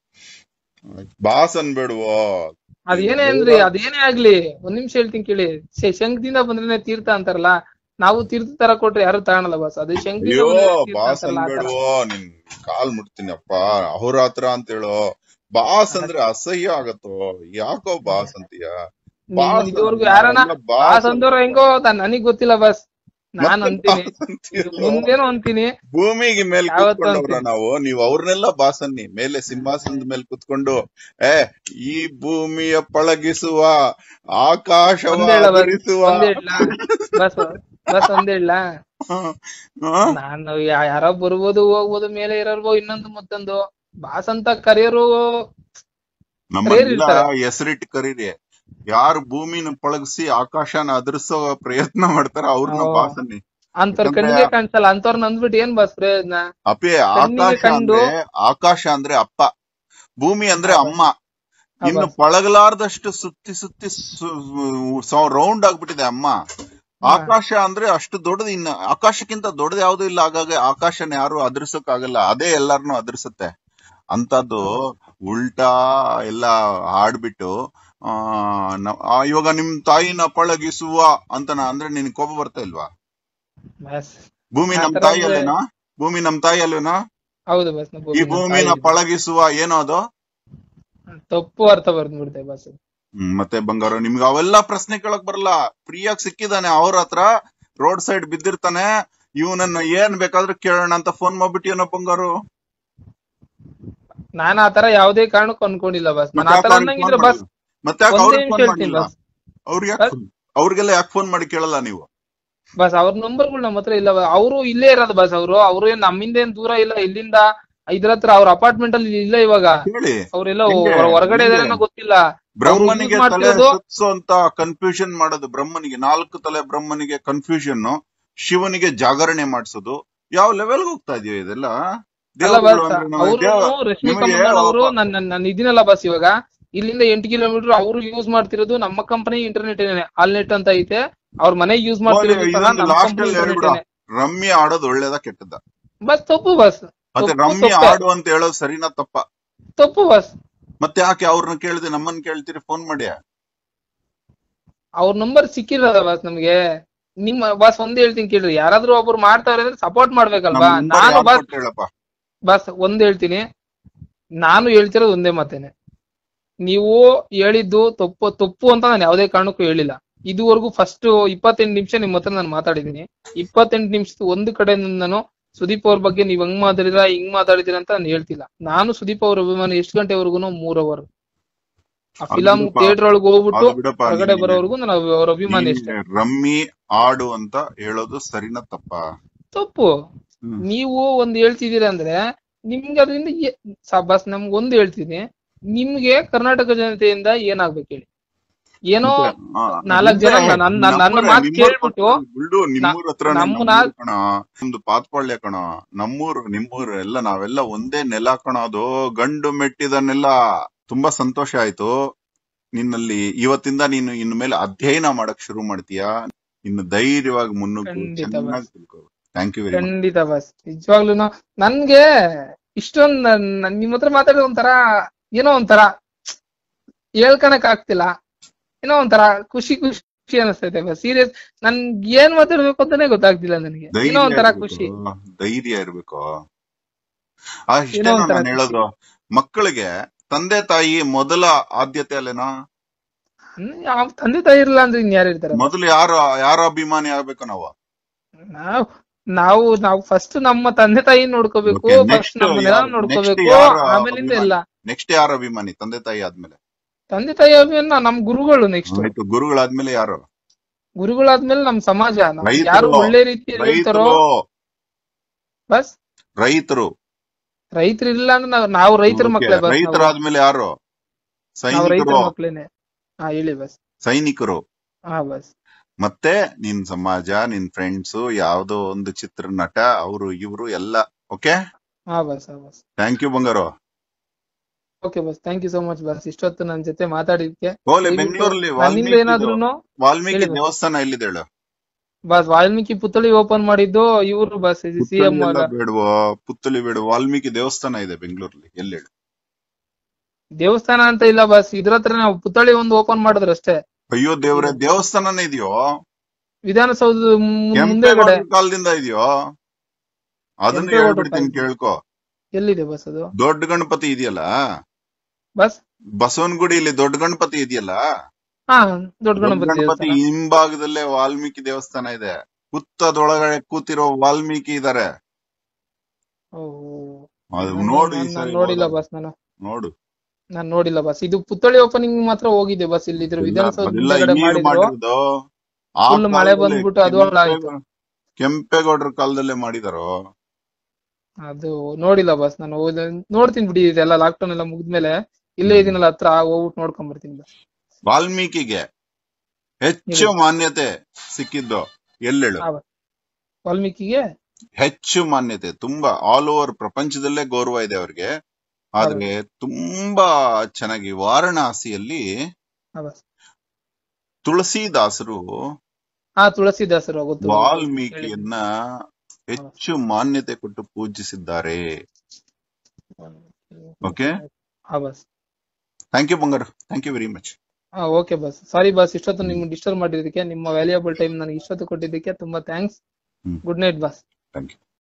ಬಾಸ್ ಅನ್ಬೇಡ್ವೋ ಅದೇನೇ ಅಂದ್ರಿ ಅದೇನೇ ಆಗ್ಲಿ ಒಂದ್ ನಿಮಿಷ ಹೇಳ್ತೀನಿ ಕೇಳಿ ಶೆ- ಶಂಖದಿಂದ ಬಂದ್ರೆ ತೀರ್ಥ ಅಂತಾರಲ್ಲ ನಾವು ತೀರ್ಥ ತರ ಕೊಟ್ರೆ ಯಾರು ತಗೊಳಲ್ಲ ಬಸ್ ಅದೇ ಶಂಖದಿಂದ ಅಯ್ಯೋ ಬಂದ್ರೆ ತೀರ್ಥ ಬಾಸ್ ಅಂತಾರಲ್ಲ ಆ ತರ. ಅನ್ಬೇಡ್ವೋ ನಿನ್ ಕಾಲ್ ಮುಟ್ತೀನಿ ಅಪ್ಪ ಅಹೋರಾತ್ರ ಅಂತ ಹೇಳೋ ಬಾಸ್ ಅಂದ್ರೆ ಅಸಹ್ಯ ಆಗತ್ತೋ ಯಾಕೋ ಬಾಸ್ ಅಂತೀಯ ನೀನ್ ಬಾಸ್ ಇದುವರೆಗೂ ಅಲ್ಲ, ಯಾರನ ನಾವೆಲ್ಲ ಬಾಸ್ ಬಾಸ್ ಅಂದವ್ರು ಹೆಂಗೋ ನಾನ್- ನನಗ್ ಗೊತ್ತಿಲ್ಲ ಬಸ್ ನಾನ್ ಮತ್ತೆ ಅಂತೀನಿ ಬಾಸ್ ಅಂತೀರಲ್ಲ? ಮುಂದೇನು ಅಂತೀನಿ ಭೂಮಿಗೆ ಮೇಲೆ ಯಾವತ್ತೂ ಕುತ್ಕೊಂಡವ್ರ ಅಂತೀನಿ. ನಾವು ನೀವು ಅವ್ರನ್ನೆಲ್ಲ ಬಾಸನ್ನಿ ಮೇಲೆ ಸಿಂಹಾಸನದ ಮೇಲೆ ಕುತ್ಕೊಂಡು ಏ ಈ ಭೂಮಿಯ ಪಳಗಿಸುವ ಆಕಾಶವ ಒಂದೇ ಹೇಳ ಬಸ್ ಆವರಿಸುವ ಒಂದೇ ಹೇಳ ಬಸ್ ಬಸ್ ಒಂದೇ ಹೇಳ ಹ? ನಾನು ಯಾ- ಯಾರೋ ಬರ್ಬೋದು ಹೋಗ್ಬೋದು ಮೇಲೆ ಇರೋರ್ಗೋ ಇನ್ನೊಂದು ಮತ್ತೊಂದು ಬಾಸ್ ಅಂತ ಕರೆಯೋರು ನಮ್ಮನ್ನೆಲ್ಲ ಇರ್ತಾರೆ. ಹೆಸರಿಟ್ಟು ಕರೀರಿ ಯಾರು ಭೂಮಿನ ಪಳಗಿಸಿ ಆಕಾಶನ ಅದರಿಸೋ ಪ್ರಯತ್ನ ಮಾಡ್ತಾರ ಅವ್ರನ್ನ ಓ. ಬಾಸನ್ನಿ ಅಂತವ್ರ ಯಾಕಂದ್ರೆ ಕಣ್ಣಿಗೆ ಕಾಣಿಸಲ್ಲ ಅಂತವ್ರನ್ನ ಅಂದ್ಬಿಟ್ಟು ಏನ್ ಬಸ್ ಪ್ರಯೋಜನ ಅಪೇ ಕಣ್ಣಿಗೆ ಆಕಾಶ ಕಂಡು- ಅಂದ್ರೆ ಆಕಾಶ ಅಂದ್ರೆ ಅಪ್ಪ ಭೂಮಿ ಅಂದ್ರೆ ಹೌದು. ಅಮ್ಮ ಇನ್ನು ಹೌದು. ಪಳಗಲಾರ್ದಷ್ಟು ಸುತ್ತಿ ಸುತ್ತಿ ರೌಂಡ್ ಆಗ್ಬಿಟ್ಟಿದೆ ಅಮ್ಮ ಆಕಾಶ ಅಂದ್ರೆ ಅಷ್ಟು ದೊಡ್ಡದು ಇನ್ನು ಆಕಾಶಕ್ಕಿಂತ ದೊಡ್ಡದು ಯಾವ್ದು ಇಲ್ಲ ಹಾಗಾಗಿ ಆಕಾಶನ ಯಾರು ಅದರ್ಸಕ್ ಆಗಲ್ಲ ಅದೇ ಎಲ್ಲಾರ್ನು ಅದರ್ಸತ್ತೆ ಅಂತದ್ದು ಉಲ್ಟಾ ಎಲ್ಲ ಹಾಡ್ಬಿಟ್ಟು ಆ ನ- ಆ, ಇವಾಗ ನಿಮ್ ತಾಯಿನ ಪಳಗಿಸುವ ಅಂತ ಅಂದ್ರೆ ನಿನ್ ಕೋಪ ಬರ್ತಾ ಇಲ್ವಾ ಬಸ್ ಭೂಮಿ ಆ ನಮ್ ಥರ ತಾಯಿ ಅಂದ್ರೆ- ಅಲ್ಲೇನಾ ಭೂಮಿ ನಮ್ ತಾಯಿ ಅಲ್ಲೇನಾ ಹೌದು ಬಸ್ ಈ ಭೂಮಿನ ಪಳಗಿಸುವ ಏನೋ ಅದು ತಪ್ಪು ಅರ್ಥ ಬರ್ದ್ಬಿಡುತ್ತೆ ಬಸ್ ಹ್ಮ್, ಮತ್ತೆ ಬಂಗಾರ ನಿಮ್ಗೆ ಅವೆಲ್ಲ ಪ್ರಶ್ನೆ ಕೇಳಕ್ ಬರಲ್ಲ ಫ್ರೀಯಾಗಿ ಸಿಕ್ಕಿದಾನೆ ಅವ್ರ ಹತ್ರ ರೋಡ್ ಸೈಡ್ ಬಿದ್ದಿರ್ತಾನೆ ಇವನನ್ನ ಏನ್ ಬೇಕಾದ್ರೂ ಕೇಳೋಣ ಅಂತ ಫೋನ್ ಮಾಡ್ಬಿಟ್ಟು ಏನೋ ಬಂಗಾರು ನಾನ್ ಆತರ ಯಾವ್ದೇ ಕಾರಣಕ್ಕೂ ಅನ್ಕೊಂಡಿಲ್ಲ ಬಸ್ ನಾನು ಮತ್ತೆ ಆತರ ಯಾಕೆ ಅನ್ನಂಗಿದ್ರೆ ಅವ್ರಿಗೆ ಬಸ್ phone ಮತ್ತೆ ಯಾಕೆ ಒಂದೇ ಅವ್ರಿಗೆ ನಿಮಿಷ ಫೋನ್ ಹೇಳ್ತೀನಿ ಮಾಡಿಲ್ಲ ಬಸ್ ಅವ್ರಿಗೆ ಯಾಕೆ ಅವ್ರಿಗೆಲ್ಲ ಯಾಕೆ ಫೋನ್ ಮಾಡಿ ಕೇಳಲ್ಲ ನೀವು ಬಸ್ ಅವ್ರ ನಂಬರ್ಗಳು ನಮ್ಮ ಹತ್ರ ಇಲ್ಲ ಅವರು ಇಲ್ಲೇ ಇರೋದು ಬಸ್ ಅವರು ಅವ್ರು ಏನ್ ನಮ್ಮಿಂದ ಏನ್ ದೂರ ಇಲ್ಲ ಇಲ್ಲಿಂದ ಇದ್ರ ಹತ್ರ ಅವ್ರ ಅಪಾರ್ಟ್ಮೆಂಟ್ ಅಲ್ಲಿ ಇಲ್ಲ ಇವಾಗ ಹೇಳಿ ಅವ್ರೆಲ್ಲ ಹೆಂಗೆ? ಹೊರ- ಹೊರಗಡೆ ಹೆಂಗೆ? ಇದಾರೇನೋ ಗೊತ್ತಿಲ್ಲ ಬ್ರಹ್ಮನಿಗೆ use ತಲೆ ಮಾಡ್ತಿರೋದು- ಸುತ್ಸೋ ಅಂತ ಕನ್ಫ್ಯೂಷನ್ ಮಾಡೋದು ಬ್ರಹ್ಮನಿಗೆ ನಾಲ್ಕು ತಲೆ ಬ್ರಹ್ಮನಿಗೆ ಕನ್ಫ್ಯೂಷನ್ ಶಿವನಿಗೆ ಜಾಗರಣೆ ಮಾಡಿಸೋದು ಯಾವ ಲೆವೆಲ್ ಹೋಗ್ತಾ ಇದೆಯೋ ಇದೆಲ್ಲ ಅಲ್ಲ ಬಸ್ ದೇವರುಗಳು ಅಂದ್ರೆ ನಾವು ಅವರು ದೇವ- ರಶ್ಮಿಕಾ ನಿಮಗೆ ಮಂದಣ್ಣ ಅವರು ಒಬ್ಬ- ನನ್ ನನ್- ನನ್ ಇದೀನಲ್ಲ ಬಸ್ ಇವಾಗ ಇಲ್ಲಿಂದ ಎಂಟು ಕಿಲೋಮೀಟರ್ ಅವರು ಯೂಸ್ ಮಾಡ್ತಿರೋದು ನಮ್ಮ ಕಂಪನಿ ಇಂಟರ್ನೆಟ್ ಏನೇ ಆಲ್ನೆಟ್ ಅಂತ ಐತೆ ಅವ್ರ ಮನೆಗೆ ಯೂಸ್ ಮಾಡ್ತಿರೋದು ಸಹ ಇದೊಂದು ನಮ್ಮ ಲಾಸ್ಟ್ ಕಂಪನಿ ಅಲ್ಲಿ ಇಂಟರ್ನೆಟ್ ಹೇಳ್ಬಿಡ ಏನೇ ರಮ್ಯ ಆಡೋದು ಒಳ್ಳೇದ ಕೆಟ್ಟದ ಬಸ್ ತಪ್ಪು ಬಸ್ ಮತ್ತೆ ತಪ್ಪು, ರಮ್ಯ ತಪ್ಪೆ. ಆಡು ಅಂತ ಹೇಳೋದು ಸರಿನಾ ತಪ್ಪ ತಪ್ಪು ಬಸ್ ಮತ್ತೆ ಯಾಕೆ ಅವ್ರನ್ನ ಕೇಳಿದೆ ನಮ್ಮನ್ನ ಕೇಳ್ತೀರಿ ಫೋನ್ ಮಾಡಿ ಅವ್ರ ನಂಬರ್ ಸಿಕ್ಕಿರೋದ ಬಸ್ ನಮ್ಗೆ ನಿಮ್ಮ ಬಸ್ ಒಂದ್ ಹೇಳ್ತೀನಿ ಕೇಳ್ರಿ ಯಾರಾದ್ರೂ ಒಬ್ರು ಮಾಡ್ತಾವ್ರೆ ಅಂದ್ರೆ ಸಪೋರ್ಟ್ ಮಾಡ್ಬೇಕಲ್ವಾ ನಮ್ number ನಾನು ಯಾರ್ ಬಸ್ ಕೊಟ್ರು ಹೇಳಪ್ಪ ಬಸ್ ಒಂದ್ ಹೇಳ್ತೀನಿ ನಾನು ಹೇಳ್ತಿರೋದು ಒಂದೇ ಮಾತೇನೆ ನೀವು ಹೇಳಿದ್ದು ತಪ್ಪು ತಪ್ಪು ಅಂತ ನಾನು ಯಾವುದೇ ಕಾರಣಕ್ಕೂ ಹೇಳಿಲ್ಲ ಇದುವರೆಗೂ ಫಸ್ಟ್ ಇಪ್ಪತ್ತೆಂಟು ನಿಮಿಷ ನಿಮ್ ಹತ್ರ ನಾನು ಮಾತಾಡಿದೀನಿ ಇಪ್ಪತ್ತೆಂಟು ನಿಮಿಷದ ಒಂದು ಕಡೆ ನಾನು ಸುದೀಪ್ ಅವ್ರ ಬಗ್ಗೆ ನೀವ್ ಹಂಗ್ ಮಾತಾಡಿದ್ರ ಹಿಂಗ್ ಮಾತಾಡಿದಿರ ಅಂತ ನಾನು ಹೇಳ್ತಿಲ್ಲ ನಾನು ಸುದೀಪ್ ಅವ್ರ ಅಭಿಮಾನಿ ಎಷ್ಟು ಗಂಟೆವರೆಗೂ ಮೂರ್ ಅವರ್ ಆ ಅದು ಫಿಲಂ ಬಿಡಪ್ಪ. ಥಿಯೇಟರ್ ಒಳಗೆ ಹೋಗ್ಬಿಟ್ಟು ಅದು ಬಿಡಪ್ಪ, ಹೊರಗಡೆ ನೀನ್- ಬರೋವರೆಗೂ ನಾನು ಅವ್ರ ಅಭಿಮಾನಿ ಅಷ್ಟೇ ನೀನ್ ರಮ್ಮಿ ಆಡು ಅಂತ ಹೇಳೋದು ಸರಿನಾ ತಪ್ಪ ತಪ್ಪು ಹ್ಮ್. ನೀವು ಒಂದ್ ಹೇಳ್ತಿದೀರ ಅಂದ್ರೆ ನಿಮ್ಗೆ ಅದರಿಂದ ಏ- ಸ- ಬಸ್ ನಮ್ಗೆ ಒಂದು ಹೇಳ್ತೀನಿ ನಿಮ್ಗೆ ಕರ್ನಾಟಕ ಜನತೆಯಿಂದ ಏನಾಗ್ಬೇಕು ಹೇಳಿ ಏನೋ ಆ, ನಾಲ್ಕ್ ಜನ ನಿಮ್ದೇ, ನನ್- ನನ್- ನನ್ನ ನಮ್ಮೂರೇ, ಮಾತ್ ನಿಮ್ಮೂರ್ ಕೇಳ್ಬಿಟ್ಟು ಪಕ್ಕ ಗುಲ್ಡು ನಿಮ್ಮೂರ್ ಹತ್ರ ನಮ್ಮ ನಾ- ಕಣ ನಮ್ದು ಪಾತ್ಪಾಳ್ಯ ಕಣ ನಮ್ಮೂರು ನಿಮ್ಮೂರು ಎಲ್ಲ ನಾವೆಲ್ಲ ಒಂದೇ ನೆಲ ಕಣ ಅದು ಗಂಡು ಮೆಟ್ಟಿದ ನೆಲ ತುಂಬಾ ಸಂತೋಷ ಆಯ್ತು ನಿನ್ನಲ್ಲಿ ಇವತ್ತಿಂದ ನೀನು ಇನ್ನು ಮೇಲೆ ಅಧ್ಯಯನ ಮಾಡಕ್ ಶುರು ಮಾಡ್ತೀಯಾ ಇನ್ನು ಧೈರ್ಯವಾಗಿ ಮುನ್ನುಗ್ಗು ಖಂಡಿತ ಚೆನ್ನಾಗಿ ತಿಳ್ಕೊ ಥ್ಯಾಂಕ್ ಯು ವೆರಿ ಮಚ್ ಖಂಡಿತ ಬಸ್ ನಿಜವಾಗ್ಲೂ ನನ್ಗೆ ಇಷ್ಟೊಂದ್ ನನ್- ನನ್ ನಿಮ್ ಹತ್ರ ಮಾತಾಡೋದು ಒಂಥರ ಏನೋ ಒಂಥರ ಹೇಳ್ಕಣಕ್ ಆಗ್ತಿಲ್ಲ ಏನೋ ಒಂಥರ ಖುಷಿ ಖುಷಿ ಅನಿಸ್ತೈತೆ ಬಸ್ ಸೀರಿಯಸ್ ನನ್ಗೆ ಏನ್ ಮಾತಾಡ್ಬೇಕು ಅಂತಾನೆ ಗೊತ್ತಾಗ್ತಿಲ್ಲ ನನಗೆ ಏನೋ ಒಂಥರ ಖುಷಿ ಧೈರ್ಯ ಇರ್ಬೇಕು ಆ ಏನೋ ಇಷ್ಟೇನೋ ಒಂಥರ ನಾನು ಹೇಳೋದು ಮಕ್ಕಳಿಗೆ ತಂದೆ ತಾಯಿ ಮೊದಲ ಆದ್ಯತೆ ಅಲ್ಲೇನೋ ಹ್ಮ್, ಯಾವ ತಂದೆ ತಾಯಿ ಇರಲ್ಲ ಅಂದ್ರೆ ಇನ್ ಯಾರು ಇರ್ತಾರೆ ಮೊದಲು ಯಾರ ಯಾರ ಅಭಿಮಾನಿ ಆಗ್ಬೇಕು ನಾವು ನಾವ್ ನಾವು ನಾವು ಫಸ್ಟ್ ನಮ್ಮ ತಂದೆ ತಾಯಿ ನೋಡ್ಕೋಬೇಕು Okay, ಫಸ್ಟ್ next ನಮ್ಮ ನೆಲ ಯಾರು- ನೋಡ್ಕೋಬೇಕು next ಯಾರ ಆಮೇಲಿಂದ ಅಭಿಮಾನಿ? ಎಲ್ಲ ನೆಕ್ಸ್ಟ್ ಯಾರ ಅಭಿಮಾನಿ ತಂದೆ ತಾಯಿ ಆದ್ಮೇಲೆ ತಂದೆ ತಾಯಿ ಅಭಿಯನ್ನ ನಮ್ ಗುರುಗಳು ನೆಕ್ಸ್ಟ್ ಆಯ್ತು ಗುರುಗಳಾದ್ಮೇಲೆ ಯಾರು ಗುರುಗಳಾದ್ಮೇಲೆ ನಮ್ ಸಮಾಜ ನಮ್ಗೆ ರೈತರು. ಯಾರು ಒಳ್ಳೆ ರೀತಿಯಲ್ಲಿ ಹೇಳ್ತಾರೋ ರೈತರು ಬಸ್ ರೈತರು ರೈತರು ಇಲ್ಲ ಅಂದ್ರೆ ನಾವ್- ನಾವು ರೈತರ ಮಕ್ಳೇ ಬಸ್ ನಾವು. ರೈತರಾದ್ಮೇಲೆ ಯಾರು ನಾವು ರೈತರ ಸೈನಿಕರು ಮಕ್ಳೇನೆ ಹಾ ಹೇಳಿ ಬಸ್ ಸೈನಿಕರು ಹಾ ಬಸ್ ಮತ್ತೆ ನಿನ್ ಸಮಾಜ ನಿನ್ ಫ್ರೆಂಡ್ಸ್ ಯಾವ್ದೋ ಒಂದು ಚಿತ್ರ ನಟ ಅವರು ಇವರು ಎಲ್ಲ ಓಕೆ ಹಾ ಬಸ್ ಹಾ boss thank you Bangaru okay boss thank you so much boss ಇಷ್ಟೊತ್ತು ನನ್ ಜೊತೆ ಮಾತಾಡಿದ್ಕೆ ಓಲೆ ದಯವಿಟ್ಟು ಬೆಂಗಳೂರಲ್ಲಿ ನನ್ನಿಂದ ವಾಲ್ಮೀಕಿ ಏನಾದ್ರೂನು ವಾಲ್ಮೀಕಿ ಹೇಳಿ ಬಸ್. ದೇವಸ್ಥಾನ ಎಲ್ಲಿದೆ ಹೇಳು ಬಸ್ ವಾಲ್ಮೀಕಿ ಪುತ್ಥಳಿ ಓಪನ್ ಮಾಡಿದ್ದು ಇವರು ಬಸ್ ಸಿ ಪುತ್ತಳಿ ಎಂ ಎಲ್ಲ ಬೇಡವೋ ಪುತ್ತಳಿ ಬೇಡ ವಾಲ್ಮೀಕಿ ದೇವಸ್ಥಾನ ಇದೆ ಬೆಂಗಳೂರಲ್ಲಿ ಎಲ್ಲಿ ಹೇಳು ದೇವಸ್ಥಾನ ಅಂತ ಇಲ್ಲ ಬಸ್ ಇದ್ರ ಹತ್ರ ನಾವು ಪುತ್ಥಳಿ ಒಂದು ಓಪನ್ ಮಾಡಿದ್ರು ಅಷ್ಟೇ ಅಯ್ಯೋ ದೇವ್ರೆ ದೇವಸ್ಥಾನನೇ ಇದೆಯೋ ವಿಧಾನಸೌಧದ ಮು- ಮುಂದೆಗಡೆ ಕೆಂಪೇಗೌಡರ ಕಾಲದಿಂದ ಇದೆಯೋ ಅದನ್ನ ಕೆಂಪೇಗೌಡ್ರ ಹೇಳ್ಬಿಡ್ತೀನಿ ಕಾಲದಿಂದ. ಕೇಳ್ಕೊ ಎಲ್ಲಿದೆ ಬಸ್ ಅದು ದೊಡ್ಡ ಗಣಪತಿ ಇದೆಯಲ್ಲ ಬಸ್ ಬಸವನಗುಡಿಯಲ್ಲಿ ದೊಡ್ಡ ಗಣಪತಿ ಇದೆಯಲ್ಲ ಹಾ ದೊಡ್ಡ ದೊಡ್ಡ ಗಣಪತಿ ಗಣಪತಿ ದೇವಸ್ಥಾನ ಹಿಂಭಾಗದಲ್ಲೇ ವಾಲ್ಮೀಕಿ ದೇವಸ್ಥಾನ ಇದೆ ಹುತ್ತದೊಳಗಡೆ ಕೂತಿರೋ ವಾಲ್ಮೀಕಿ ಇದಾರೆ ಓಹ್. ಅದು ನಾನು- ನೋಡು ಈ ನಾನು- ನಾನು ಸರಿ ನೋಡಿಲ್ಲ ಹೋದಾಗ. ಬಸ್ ನಾನು ನೋಡು ನಾನು ನೋಡಿಲ್ಲ ಬಸ್ ಇದು ಪುತ್ಥಳಿ ಓಪನಿಂಗ್ ಮಾತ್ರ ಹೋಗಿದೆ ಬಸ್ ಇಲ್ಲಿ ಇದ್ರ ವಿಧಾನಸೌಧ ಅದೆಲ್ಲ ಮುಂದೆಗಡೆ ಇನ್ನೀಗ ಮಾಡಿದ್ರು ಮಾಡಿರೋದು ಆ Full ಮಳೆ ಕಾಲದಲ್ಲಿ ಬಂದ್ಬಿಟ್ಟು ಅದು ಹಾಳಾಯ್ತು. ಕೆಂಪೇಗೌಡ- ಕೆಂಪೇಗೌಡರ ಕಾಲದಲ್ಲೇ ಮಾಡಿದಾರೋ ಅದು ನೋಡಿಲ್ಲ ಬಸ್ ನಾನು ಹೋದ- ನೋಡ್ತೀನಿ ಬಿಡಿ ಇದೆಲ್ಲ ಲಾಕ್ಡೌನ್ ಎಲ್ಲ ಮುಗಿದ್ಮೇಲೆ ಇಲ್ಲೇ ಇದೀನಲ್ಲ ಹತ್ರ ಹೋಗ್ಬಿಟ್ಟು ನೋಡ್ಕೊಂಡ್ ಬರ್ತೀನಿ ಬಸ್ ವಾಲ್ಮೀಕಿಗೆ ಹೆಚ್ಚು ಹೇಳಿ. ಮಾನ್ಯತೆ ಸಿಕ್ಕಿದ್ದು ಎಲ್ಲೇಳು ಹಾ, ವಾಲ್ಮೀಕಿಗೆ ಹೆಚ್ಚು ಮಾನ್ಯತೆ ತುಂಬಾ ಆಲ್ ಓವರ್ ಪ್ರಪಂಚದಲ್ಲೇ ಗೌರವ ಇದೆ ಅವ್ರಿಗೆ ಆದ್ರೆ ತುಂಬಾ ಚೆನ್ನಾಗಿ ವಾರಣಾಸಿಯಲ್ಲಿ ಹಾ ಬಸ್ ತುಳಸಿದಾಸರು ಹಾ ತುಳಸಿದಾಸರು ಗೊತ್ತು ಗೊತ್ತು. ವಾಲ್ಮೀಕಿಯನ್ನ ಹೆಚ್ಚು ಮಾನ್ಯತೆ ಕೊಟ್ಟು ಪೂಜಿಸಿದ್ದಾರೆ ಓಕೆ ಹಾ boss thank you Bangaru thank you very much ಹಾ ಓಕೆ ಬಸ್ ಸಾರಿ ಬಸ್ ಇಷ್ಟೊತ್ತು ನಿಮ್ಗೆ ಡಿಸ್ಟರ್ಬ್ ಮಾಡಿದ್ದಕ್ಕೆ ನಿಮ್ಮ ವ್ಯಾಲ್ಯೂಯಬಲ್ ಟೈಮ್ ನನಗೆ ಇಷ್ಟೊತ್ತು ಕೊಟ್ಟಿದ್ದಕ್ಕೆ ತುಂಬಾ thanks hmm. Good night boss thank you